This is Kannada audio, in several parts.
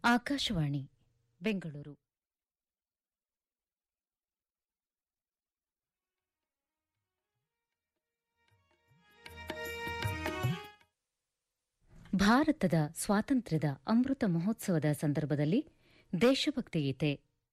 ಆಕಾಶವಾಣಿ ಬೆಂಗಳೂರು ಭಾರತದ ಸ್ವಾತಂತ್ರ್ಯದ ಅಮೃತ ಮಹೋತ್ಸವದ ಸಂದರ್ಭದಲ್ಲಿ ದೇಶಭಕ್ತಿ ಗೀತೆ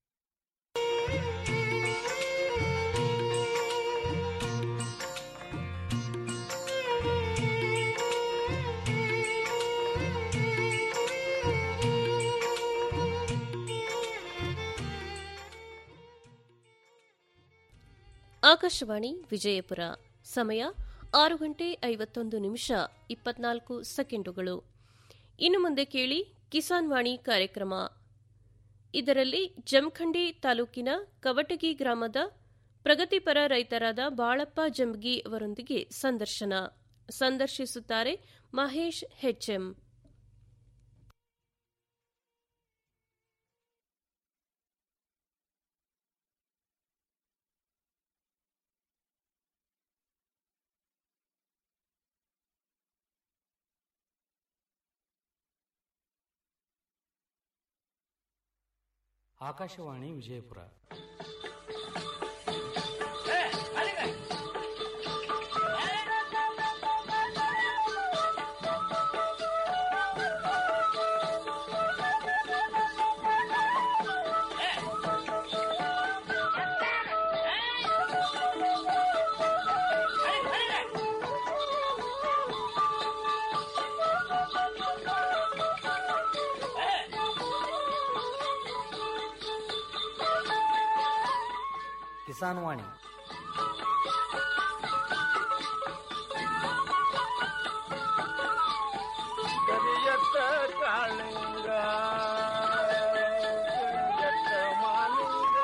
ಆಕಾಶವಾಣಿ ವಿಜಯಪುರ ಸಮಯ ಆರು ಗಂಟೆ ಐವತ್ತೊಂದು ನಿಮಿಷ ಇಪ್ಪತ್ನಾಲ್ಕು ಸೆಕೆಂಡುಗಳು ಇನ್ನು ಮುಂದೆ ಕೇಳಿ ಕಿಸಾನ್ ವಾಣಿ ಕಾರ್ಯಕ್ರಮ ಇದರಲ್ಲಿ ಜಮಖಂಡಿ ತಾಲೂಕಿನ ಕವಟಗಿ ಗ್ರಾಮದ ಪ್ರಗತಿಪರ ರೈತರಾದ ಬಾಳಪ್ಪ ಜಂಬಗಿ ಅವರೊಂದಿಗೆ ಸಂದರ್ಶನ ಸಂದರ್ಶಿಸುತ್ತಾರೆ ಮಹೇಶ್ ಹೆಚ್ಎಂ ಆಕಾಶವಾಣಿ ವಿಜಯಪುರ ಕಿಸಾನ್ ವಾಣಿ ಕರಿಯತ್ತ ಕಾಳಿಂಗ ಕರಿಯತ್ತ ಮಾಲಿಂಗ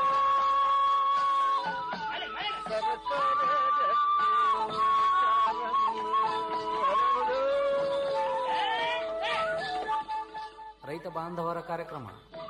ಸರಸರ ರಕ್ತಿ ಕಾರಂಗಿ ಹರಡು. ರೈತ ಬಾಂಧವರ ಕಾರ್ಯಕ್ರಮ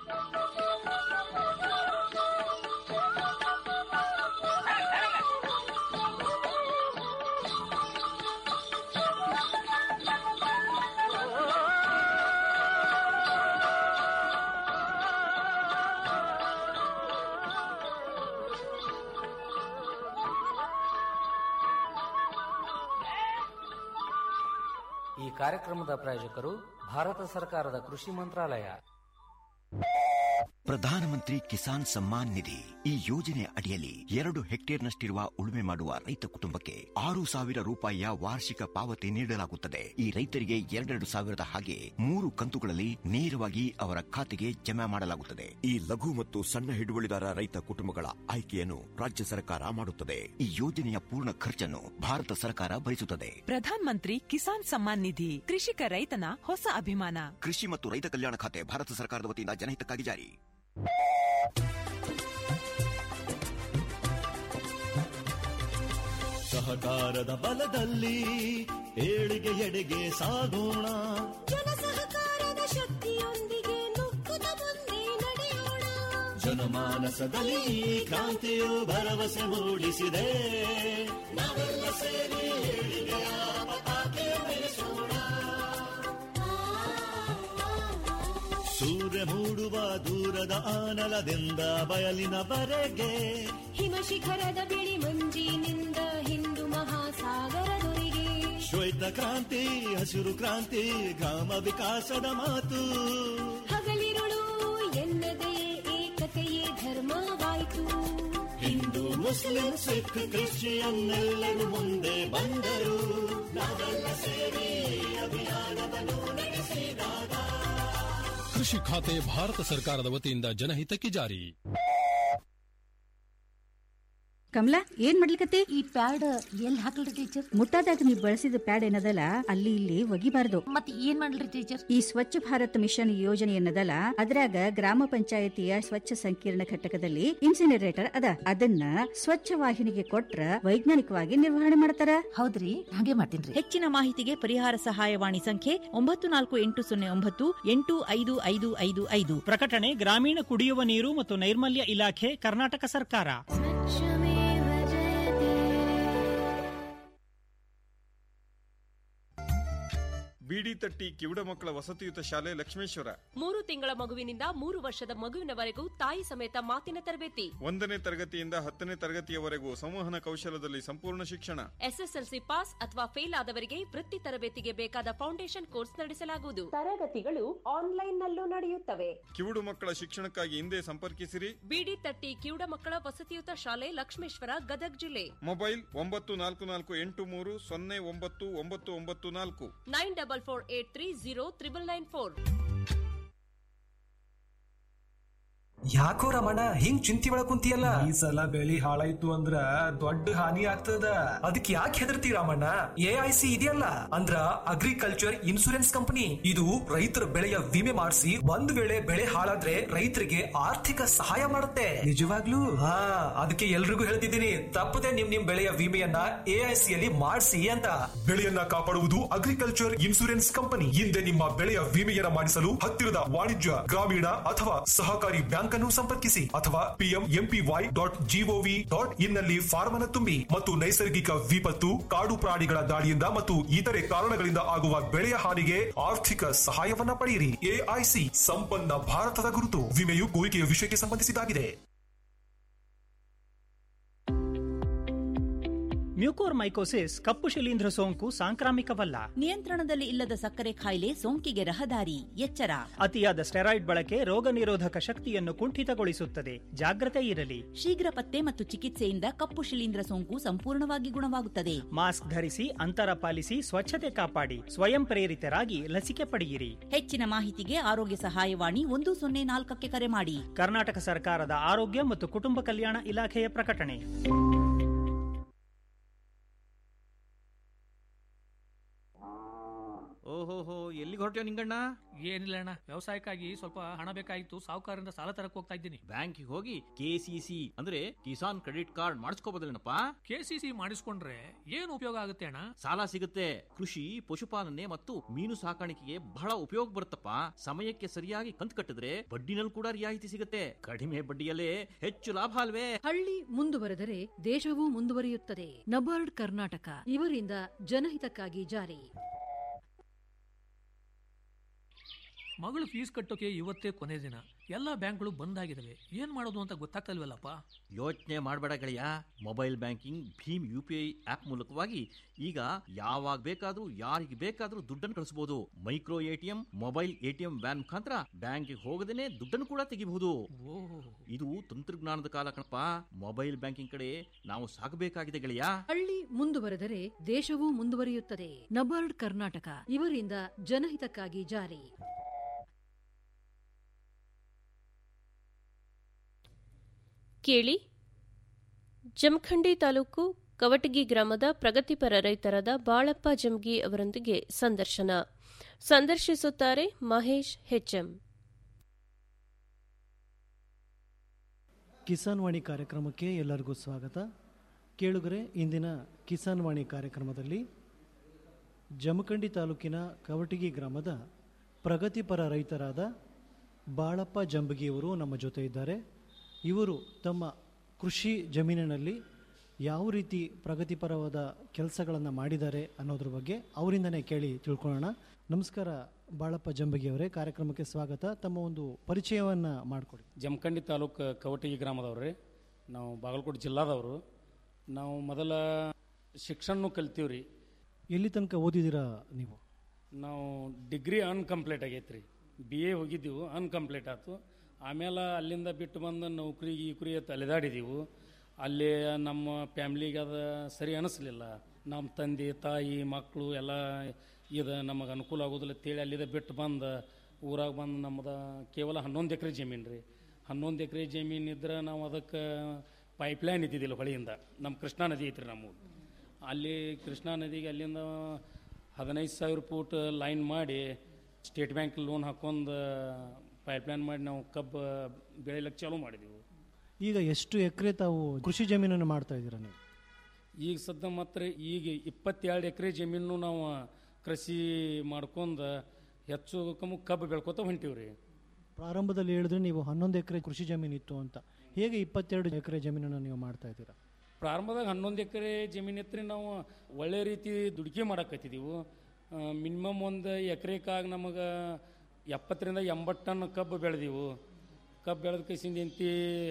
ಈ ಕಾರ್ಯಕ್ರಮದ ಪ್ರಾಯೋಜಕರು ಭಾರತ ಸರ್ಕಾರದ ಕೃಷಿ ಮಂತ್ರಾಲಯ ಪ್ರಧಾನಮಂತ್ರಿ ಕಿಸಾನ್ ಸಮ್ಮಾನ್ ನಿಧಿ ಈ ಯೋಜನೆ ಅಡಿಯಲ್ಲಿ ಎರಡು ಹೆಕ್ಟೇರ್ನಷ್ಟಿರುವ ಉಳುಮೆ ಮಾಡುವ ರೈತ ಕುಟುಂಬಕ್ಕೆ ಆರು ಸಾವಿರ ರೂಪಾಯಿಯ ವಾರ್ಷಿಕ ಪಾವತಿ ನೀಡಲಾಗುತ್ತದೆ ಈ ರೈತರಿಗೆ ಎರಡೆರಡು ಸಾವಿರದ ಹಾಗೆ ಮೂರು ಕಂತುಗಳಲ್ಲಿ ನೇರವಾಗಿ ಅವರ ಖಾತೆಗೆ ಜಮಾ ಮಾಡಲಾಗುತ್ತದೆ ಈ ಲಘು ಮತ್ತು ಸಣ್ಣ ಹಿಡುವಳಿದಾರ ರೈತ ಕುಟುಂಬಗಳ ಆಯ್ಕೆಯನ್ನು ರಾಜ್ಯ ಸರ್ಕಾರ ಮಾಡುತ್ತದೆ ಈ ಯೋಜನೆಯ ಪೂರ್ಣ ಖರ್ಚನ್ನು ಭಾರತ ಸರ್ಕಾರ ಭರಿಸುತ್ತದೆ ಪ್ರಧಾನ್ ಮಂತ್ರಿ ಕಿಸಾನ್ ಸಮ್ಮಾನ್ ನಿಧಿ ಕೃಷಿಕ ರೈತನ ಹೊಸ ಅಭಿಮಾನ ಕೃಷಿ ಮತ್ತು ರೈತ ಕಲ್ಯಾಣ ಖಾತೆ ಭಾರತ ಸರ್ಕಾರದ ವತಿಯಿಂದ ಜನಹಿತಕ್ಕಾಗಿ ಜಾರಿ ಸಹಕಾರದ ಬಲದಲ್ಲಿ ಏಳಿಗೆ ಎಡೆಗೆ ಸಾಗೋಣ ಜನಸಹಕಾರದ ಶಕ್ತಿಯೊಂದಿಗೆ ನುಗ್ಗುತ್ತ ಮುಂದೆ ನಡೆಯೋಣ ಜನಮಾನಸದಲ್ಲಿ ಈ ಕ್ರಾಂತಿಯು ಭರವಸೆ ಮೂಡಿಸಿದೆ ನಾವೆಲ್ಲ ಸೇರಿ ಏಳಿಗೆಯ ಪತಾಕೆ ಬೆಳೆಸೋಣ ಸೂರ್ಯ ಮೂಡುವ ದೂರದ ಆನಲದಿಂದ ಬಯಲಿನವರೆಗೆ ಹಿಮ ಶಿಖರದ ಬಿಳಿ ಮಂಜಿನಿಂದ ಹಿಂದೂ ಮಹಾಸಾಗರದೊರೆಗೆ ಶ್ವೇತ ಕ್ರಾಂತಿ ಹಸಿರು ಕ್ರಾಂತಿ ಗ್ರಾಮ ವಿಕಾಸದ ಮಾತು ಹಗಲಿರುಳು ಎನ್ನದೇ ಏಕತೆಯೇ ಧರ್ಮವಾಯಿತು ಹಿಂದೂ ಮುಸ್ಲಿಂ ಸಿಖ್ ಕ್ರಿಶ್ಚಿಯನ್ ಎಲ್ಲರೂ ಮುಂದೆ ಬಂದರು ನಾವೆಲ್ಲ ಸೇರಿ ಅಭಿಯಾನವನ್ನು ನಡೆಸಿದಾಗ ಕೃಷಿ ಖಾತೆ ಭಾರತ ಸರ್ಕಾರದ ವತಿಯಿಂದ ಜನಹಿತಕ್ಕೆ ಜಾರಿ ಕಮಲಾ ಏನ್ ಮಾಡ್ಲಿಕತ್ತಿ ಈ ಪ್ಯಾಡ್ ಎಲ್ಲಿ ಹಾಕಲ್ರಿ ಟೀಚರ್ ಮುಟ್ಟಾದಾಗ ನೀವು ಬಳಸಿದ ಪ್ಯಾಡ್ ಏನದಲ್ಲ ಅಲ್ಲಿ ಇಲ್ಲಿ ಒಗಿಬಾರ್ದು ಮತ್ತೆ ಏನ್ ಮಾಡ್ಲಿ ಟೀಚರ್ ಈ ಸ್ವಚ್ಛ ಭಾರತ್ ಮಿಷನ್ ಯೋಜನೆ ಏನದಲ್ಲ ಅದ್ರಾಗ ಗ್ರಾಮ ಪಂಚಾಯತಿಯ ಸ್ವಚ್ಛ ಸಂಕೀರ್ಣ ಘಟಕದಲ್ಲಿ ಇನ್ಸಿನರೇಟರ್ ಅದ ಅದನ್ನ ಸ್ವಚ್ಛ ವಾಹಿನಿಗೆ ಕೊಟ್ರ ವೈಜ್ಞಾನಿಕವಾಗಿ ನಿರ್ವಹಣೆ ಮಾಡ್ತಾರ ಹೌದ್ರಿ ಹಾಗೆ ಮಾಡ್ತೀನ್ರಿ ಹೆಚ್ಚಿನ ಮಾಹಿತಿಗೆ ಪರಿಹಾರ ಸಹಾಯವಾಣಿ ಸಂಖ್ಯೆ ಒಂಬತ್ತು ನಾಲ್ಕು ಎಂಟು ಸೊನ್ನೆ ಒಂಬತ್ತು ಎಂಟು ಐದು ಐದು ಐದು ಐದು ಪ್ರಕಟಣೆ ಗ್ರಾಮೀಣ ಕುಡಿಯುವ ನೀರು ಮತ್ತು ನೈರ್ಮಲ್ಯ ಇಲಾಖೆ ಕರ್ನಾಟಕ ಸರ್ಕಾರ ಬಿ ಬಿಡಿ ತಟ್ಟಿ ಕಿವುಡ ಮಕ್ಕಳ ವಸತಿಯುತ ಶಾಲೆ ಲಕ್ಷ್ಮೇಶ್ವರ ಮೂರು ತಿಂಗಳ ಮಗುವಿನಿಂದ ಮೂರು ವರ್ಷದ ಮಗುವಿನವರೆಗೂ ತಾಯಿ ಸಮೇತ ಮಾತಿನ ತರಬೇತಿ ಒಂದನೇ ತರಗತಿಯಿಂದ ಹತ್ತನೇ ತರಗತಿಯವರೆಗೂ ಸಂವಹನ ಕೌಶಲದಲ್ಲಿ ಸಂಪೂರ್ಣ ಶಿಕ್ಷಣ ಎಸ್ಎಸ್ಎಲ್ಸಿ ಪಾಸ್ ಅಥವಾ ಫೇಲ್ ಆದವರಿಗೆ ವೃತ್ತಿ ತರಬೇತಿಗೆ ಬೇಕಾದ ಫೌಂಡೇಶನ್ ಕೋರ್ಸ್ ನಡೆಸಲಾಗುವುದು ತರಗತಿಗಳು ಆನ್ಲೈನ್ ನಲ್ಲೂ ನಡೆಯುತ್ತವೆ ಕಿವುಡು ಮಕ್ಕಳ ಶಿಕ್ಷಣಕ್ಕಾಗಿ ಹಿಂದೆ ಸಂಪರ್ಕಿಸಿರಿ ಬಿಡಿ ತಟ್ಟಿ ಕಿವುಡ ಮಕ್ಕಳ ವಸತಿಯುತ ಶಾಲೆ ಲಕ್ಷ್ಮೇಶ್ವರ ಗದಗ್ ಜಿಲ್ಲೆ ಮೊಬೈಲ್ ಒಂಬತ್ತು ನಾಲ್ಕು ನಾಲ್ಕು ಎಂಟು ಮೂರು ಸೊನ್ನೆ ಒಂಬತ್ತು ಒಂಬತ್ತು ಒಂಬತ್ತು ನಾಲ್ಕು nine double four eight three zero triple nine four ಯಾಕೋ ರಮಣ ಹಿಂಗ್ ಚಿಂತಿ ಒಳಗ್ ಕುಂತಿಯಲ್ಲ ಈ ಸಲ ಬೆಳಿ ಹಾಳಾಯ್ತು ಅಂದ್ರ ದೊಡ್ಡ ಹಾನಿ ಆಗ್ತದ ಅದಕ್ಕೆ ಯಾಕೆ ಹೆದರ್ತಿ ರಾಮಣ್ಣ ಎ ಐ ಸಿ ಇದೆಯಲ್ಲ ಅಂದ್ರ ಅಗ್ರಿಕಲ್ಚರ್ ಇನ್ಸೂರೆನ್ಸ್ ಕಂಪನಿ ಇದು ರೈತರ ಬೆಳೆಯ ವಿಮೆ ಮಾಡಿಸಿ ಒಂದ್ ವೇಳೆ ಬೆಳೆ ಹಾಳಾದ್ರೆ ರೈತರಿಗೆ ಆರ್ಥಿಕ ಸಹಾಯ ಮಾಡುತ್ತೆ ನಿಜವಾಗ್ಲೂ ಹಾ ಅದಕ್ಕೆ ಎಲ್ರಿಗೂ ಹೇಳ್ತಿದ್ದೀನಿ ತಪ್ಪದೆ ನಿಮ್ ನಿಮ್ ಬೆಳೆಯ ವಿಮೆಯನ್ನ ಎ ಐ ಸಿ ಯಲ್ಲಿ ಮಾಡಿಸಿ ಅಂತ ಬೆಳೆಯನ್ನ ಕಾಪಾಡುವುದು ಅಗ್ರಿಕಲ್ಚರ್ ಇನ್ಸೂರೆನ್ಸ್ ಕಂಪನಿ ಹಿಂದೆ ನಿಮ್ಮ ಬೆಳೆಯ ವಿಮೆಯನ್ನ ಮಾಡಿಸಲು ಹತ್ತಿರದ ವಾಣಿಜ್ಯ ಗ್ರಾಮೀಣ ಅಥವಾ ಸಹಕಾರಿ ಬ್ಯಾಂಕ್ ಅನ್ನು ಸಂಪರ್ಕಿಸಿ ಅಥವಾ PM MPY dot GOV dot in ನಲ್ಲಿ ಫಾರ್ಮ್ ಅನ್ನು ತುಂಬಿ ಮತ್ತು ನೈಸರ್ಗಿಕ ವಿಪತ್ತು ಕಾಡು ಪ್ರಾಣಿಗಳ ದಾಳಿಯಿಂದ ಮತ್ತು ಇತರೆ ಕಾರಣಗಳಿಂದ ಆಗುವ ಬೆಳೆಯ ಹಾನಿಗೆ ಆರ್ಥಿಕ ಸಹಾಯವನ್ನ ಪಡೆಯಿರಿ ಎಐಸಿ ಸಂಪನ್ನ ಭಾರತದ ಗುರುತು ವಿಮೆಯು ಕೋರಿಕೆಯ ವಿಷಯಕ್ಕೆ ಸಂಬಂಧಿಸಿದಾಗಿದೆ ಮ್ಯೂಕೋರ್ ಮೈಕೋಸಿಸ್ ಕಪ್ಪು ಶಿಲೀಂಧ್ರ ಸೋಂಕು ಸಾಂಕ್ರಾಮಿಕವಲ್ಲ ನಿಯಂತ್ರಣದಲ್ಲಿ ಇಲ್ಲದ ಸಕ್ಕರೆ ಕಾಯಿಲೆ ಸೋಂಕಿಗೆ ರಹದಾರಿ ಎಚ್ಚರ ಅತಿಯಾದ ಸ್ಟೆರಾಯ್ಡ್ ಬಳಕೆ ರೋಗ ನಿರೋಧಕ ಶಕ್ತಿಯನ್ನು ಕುಂಠಿತಗೊಳಿಸುತ್ತದೆ ಜಾಗ್ರತೆ ಇರಲಿ ಶೀಘ್ರ ಪತ್ತೆ ಮತ್ತು ಚಿಕಿತ್ಸೆಯಿಂದ ಕಪ್ಪು ಶಿಲೀಂಧ್ರ ಸೋಂಕು ಸಂಪೂರ್ಣವಾಗಿ ಗುಣವಾಗುತ್ತದೆ ಮಾಸ್ಕ್ ಧರಿಸಿ ಅಂತರ ಪಾಲಿಸಿ ಸ್ವಚ್ಛತೆ ಕಾಪಾಡಿ ಸ್ವಯಂ ಪ್ರೇರಿತರಾಗಿ ಲಸಿಕೆ ಪಡೆಯಿರಿ ಹೆಚ್ಚಿನ ಮಾಹಿತಿಗೆ ಆರೋಗ್ಯ ಸಹಾಯವಾಣಿ ಒಂದು ಸೊನ್ನೆ ನಾಲ್ಕಕ್ಕೆ ಕರೆ ಮಾಡಿ ಕರ್ನಾಟಕ ಸರ್ಕಾರದ ಆರೋಗ್ಯ ಮತ್ತು ಕುಟುಂಬ ಕಲ್ಯಾಣ ಇಲಾಖೆಯ ಪ್ರಕಟಣೆ ಓಹೋಹೋ ಎಲ್ಲಿಗೆ ಹೊರಟ್ಯೋ ನಿಂಗಣ್ಣ ಏನಿಲ್ಲ ಅಣ್ಣ ವ್ಯವಸಾಯಕ್ಕಾಗಿ ಸ್ವಲ್ಪ ಹಣ ಬೇಕಾಗಿತ್ತು ಸಾಹುಕಾರರಿಂದ ಸಾಲ ತರಕ್ ಹೋಗ್ತಾ ಇದ್ದೀನಿ ಬ್ಯಾಂಕಿಗೆ ಹೋಗಿ ಕೆಸಿಸಿ ಅಂದ್ರೆ ಕಿಸಾನ್ ಕ್ರೆಡಿಟ್ ಕಾರ್ಡ್ ಮಾಡಿಸ್ಕೋಬೋದಲ್ಲೇನಪ್ಪ ಕೆಸಿಸಿ ಮಾಡಿಸ್ಕೊಂಡ್ರೆ ಏನು ಉಪಯೋಗ ಆಗುತ್ತೆ ಅಣ್ಣ ಸಾಲ ಸಿಗುತ್ತೆ ಕೃಷಿ ಪಶುಪಾಲನೆ ಮತ್ತು ಮೀನು ಸಾಕಾಣಿಕೆಗೆ ಬಹಳ ಉಪಯೋಗ ಬರುತ್ತಪ್ಪ ಸಮಯಕ್ಕೆ ಸರಿಯಾಗಿ ಕಂತು ಕಟ್ಟಿದ್ರೆ ಬಡ್ಡಿನಲ್ಲಿ ಕೂಡ ರಿಯಾಯಿತಿ ಸಿಗುತ್ತೆ ಕಡಿಮೆ ಬಡ್ಡಿಯಲ್ಲೇ ಹೆಚ್ಚು ಲಾಭ ಅಲ್ವೇ ಹಳ್ಳಿ ಮುಂದುವರೆದರೆ ದೇಶವೂ ಮುಂದುವರಿಯುತ್ತದೆ ನಬಾರ್ಡ್ ಕರ್ನಾಟಕ ಇವರಿಂದ ಜನಹಿತಕ್ಕಾಗಿ ಜಾರಿ ಮಗಳು ಫೀಸ್ ಕಟ್ಟೋಕೆ ಇವತ್ತೇ ಕೊನೆ ದಿನ ಎಲ್ಲಾ ಬ್ಯಾಂಕ್ಗಳು ಬಂದ್ ಆಗಿದಾವೆ ಏನ್ ಮಾಡೋದು ಅಂತ ಗೊತ್ತಾಗ್ತಲ್ವಲ್ಲಪ್ಪ ಯೋಚನೆ ಮಾಡಬೇಡ ಗೆಳೆಯ ಮೊಬೈಲ್ ಬ್ಯಾಂಕಿಂಗ್ ಭೀಮ್ ಯು ಪಿ ಐ ಆಪ್ ಮೂಲಕವಾಗಿ ಈಗ ಯಾವಾಗ ಬೇಕಾದ್ರೂ ಯಾರಿಗೆ ಬೇಕಾದ್ರೂ ದುಡ್ಡನ್ನು ಕಳಿಸಬಹುದು micro ATM mobile ATM van ಮುಖಾಂತರ ಬ್ಯಾಂಕ್ಗೆ ಹೋಗದೇನೆ ದುಡ್ಡನ್ನು ಕೂಡ ತೆಗಿಬಹುದು ಇದು ತಂತ್ರಜ್ಞಾನದ ಕಾಲ ಕಣಪ್ಪ ಮೊಬೈಲ್ ಬ್ಯಾಂಕಿಂಗ್ ಕಡೆ ನಾವು ಸಾಗಬೇಕಾಗಿದೆ ಗೆಳೆಯ ಹಳ್ಳಿ ಮುಂದುವರೆದರೆ ದೇಶವೂ ಮುಂದುವರಿಯುತ್ತದೆ ನಬಾರ್ಡ್ ಕರ್ನಾಟಕ ಇವರಿಂದ ಜನಹಿತಕ್ಕಾಗಿ ಜಾರಿ ಕೇಳಿ ಜಮಖಂಡಿ ತಾಲೂಕು ಕವಟಗಿ ಗ್ರಾಮದ ಪ್ರಗತಿಪರ ರೈತರಾದ ಬಾಳಪ್ಪ ಜಮಗಿ ಅವರೊಂದಿಗೆ ಸಂದರ್ಶನ ಸಂದರ್ಶಿಸುತ್ತಾರೆ ಮಹೇಶ್ ಹೆಚ್ಎಂ ಕಿಸಾನ್ ವಾಣಿ ಕಾರ್ಯಕ್ರಮಕ್ಕೆ ಎಲ್ಲರಿಗೂ ಸ್ವಾಗತ ಕೇಳುಗರೆ ಇಂದಿನ ಕಿಸಾನ್ ವಾಣಿ ಕಾರ್ಯಕ್ರಮದಲ್ಲಿ ಜಮಖಂಡಿ ತಾಲೂಕಿನ ಕವಟಗಿ ಗ್ರಾಮದ ಪ್ರಗತಿಪರ ರೈತರಾದ ಬಾಳಪ್ಪ ಜಂಬಗಿಯವರು ನಮ್ಮ ಜೊತೆ ಇದ್ದಾರೆ ಇವರು ತಮ್ಮ ಕೃಷಿ ಜಮೀನಿನಲ್ಲಿ ಯಾವ ರೀತಿ ಪ್ರಗತಿಪರವಾದ ಕೆಲಸಗಳನ್ನು ಮಾಡಿದ್ದಾರೆ ಅನ್ನೋದ್ರ ಬಗ್ಗೆ ಅವರಿಂದನೇ ಕೇಳಿ ತಿಳ್ಕೊಳ್ಳೋಣ ನಮಸ್ಕಾರ ಬಾಳಪ್ಪ ಜಂಬಗಿ ಅವರೇ ಕಾರ್ಯಕ್ರಮಕ್ಕೆ ಸ್ವಾಗತ ತಮ್ಮ ಒಂದು ಪರಿಚಯವನ್ನು ಮಾಡಿಕೊಡಿ ಜಮಖಂಡಿ ತಾಲೂಕು ಕವಟಗಿ ಗ್ರಾಮದವ್ರು ರೀ ನಾವು ಬಾಗಲಕೋಟೆ ಜಿಲ್ಲಾದವರು ನಾವು ಮೊದಲ ಶಿಕ್ಷಣ ಕಲ್ತೀವಿ ರೀ ಎಲ್ಲಿ ತನಕ ಓದಿದ್ದೀರಾ ನೀವು ನಾವು ಡಿಗ್ರಿ ಅನ್ಕಂಪ್ಲೀಟ್ ಆಗೈತೆ ರೀ ಬಿ ಎ ಹೋಗಿದ್ದೀವಿ ಅನ್ಕಂಪ್ಲೀಟ್ ಆಯ್ತು ಆಮೇಲೆ ಅಲ್ಲಿಂದ ಬಿಟ್ಟು ಬಂದು ನೌಕರಿ ಗೀಕರಿ ಅಂತ ಅಲೆದಾಡಿದೀವು ಅಲ್ಲಿ ನಮ್ಮ ಫ್ಯಾಮ್ಲಿಗೆ ಅದು ಸರಿ ಅನಿಸ್ಲಿಲ್ಲ ನಮ್ಮ ತಂದೆ ತಾಯಿ ಮಕ್ಕಳು ಎಲ್ಲ ಇದು ನಮಗೆ ಅನುಕೂಲ ಆಗೋದಿಲ್ಲ ಅಂತೇಳಿ ಅಲ್ಲಿಂದ ಬಿಟ್ಟು ಬಂದು ಊರಾಗ ಬಂದು ನಮ್ಮದು ಕೇವಲ ಹನ್ನೊಂದು ಎಕರೆ ಜಮೀನು ರೀ ಹನ್ನೊಂದು ಎಕರೆ ಜಮೀನು ಇದ್ರೆ ನಾವು ಅದಕ್ಕೆ ಪೈಪ್ಲೈನ್ ಇದ್ದಿದ್ದಿಲ್ಲ ಹೊಳೆಯಿಂದ ನಮ್ಮ ಕೃಷ್ಣಾ ನದಿ ಐತ್ರಿ ನಮ್ಮ ಅಲ್ಲಿ ಕೃಷ್ಣಾ ನದಿಗೆ ಅಲ್ಲಿಂದ ಹದಿನೈದು ಸಾವಿರ ಫೂಟ್ ಲೈನ್ ಮಾಡಿ ಸ್ಟೇಟ್ ಬ್ಯಾಂಕ್ ಲೋನ್ ಹಾಕೊಂಡು ಪೈಪ್ಲೈನ್ ಮಾಡಿ ನಾವು ಕಬ್ಬು ಬೆಳಿಲಿಕ್ಕೆ ಚಾಲೂ ಮಾಡಿದೆವು ಈಗ ಎಷ್ಟು ಎಕರೆ ತಾವು ಕೃಷಿ ಜಮೀನನ್ನು ಮಾಡ್ತಾ ಇದ್ದೀರಾ ನೀವು ಈಗ ಸದ್ಯ ಮಾತ್ರ ಈಗ ಇಪ್ಪತ್ತೆರಡು ಎಕರೆ ಜಮೀನು ನಾವು ಕೃಷಿ ಮಾಡ್ಕೊಂಡು ಹೆಚ್ಚು ಕಮ್ಮಿ ಕಬ್ಬು ಬೆಳ್ಕೊತ ಹೊಂಟೀವಿ ರೀ ಪ್ರಾರಂಭದಲ್ಲಿ ಹೇಳಿದ್ರೆ ನೀವು ಹನ್ನೊಂದು ಎಕರೆ ಕೃಷಿ ಜಮೀನು ಇತ್ತು ಅಂತ ಹೇಗೆ ಇಪ್ಪತ್ತೆರಡು ಎಕರೆ ಜಮೀನನ್ನು ನೀವು ಮಾಡ್ತಾ ಇದ್ದೀರಾ ಪ್ರಾರಂಭದಾಗ ಹನ್ನೊಂದು ಎಕರೆ ಜಮೀನು ಇತ್ತು ನಾವು ಒಳ್ಳೆ ರೀತಿ ದುಡಿಕೆ ಮಾಡಕತ್ತಿದ್ದೀವಿ ಮಿನಿಮಮ್ ಒಂದು ಎಕರೆಕಾಗ ನಮಗೆ ಎಪ್ಪತ್ತರಿಂದ ಎಂಬತ್ತು ಟನ್ ಕಬ್ಬು ಬೆಳೆದೀವು ಕಬ್ಬು ಬೆಳೆದ ಕೈಸಿಂದ ಎಂತಿ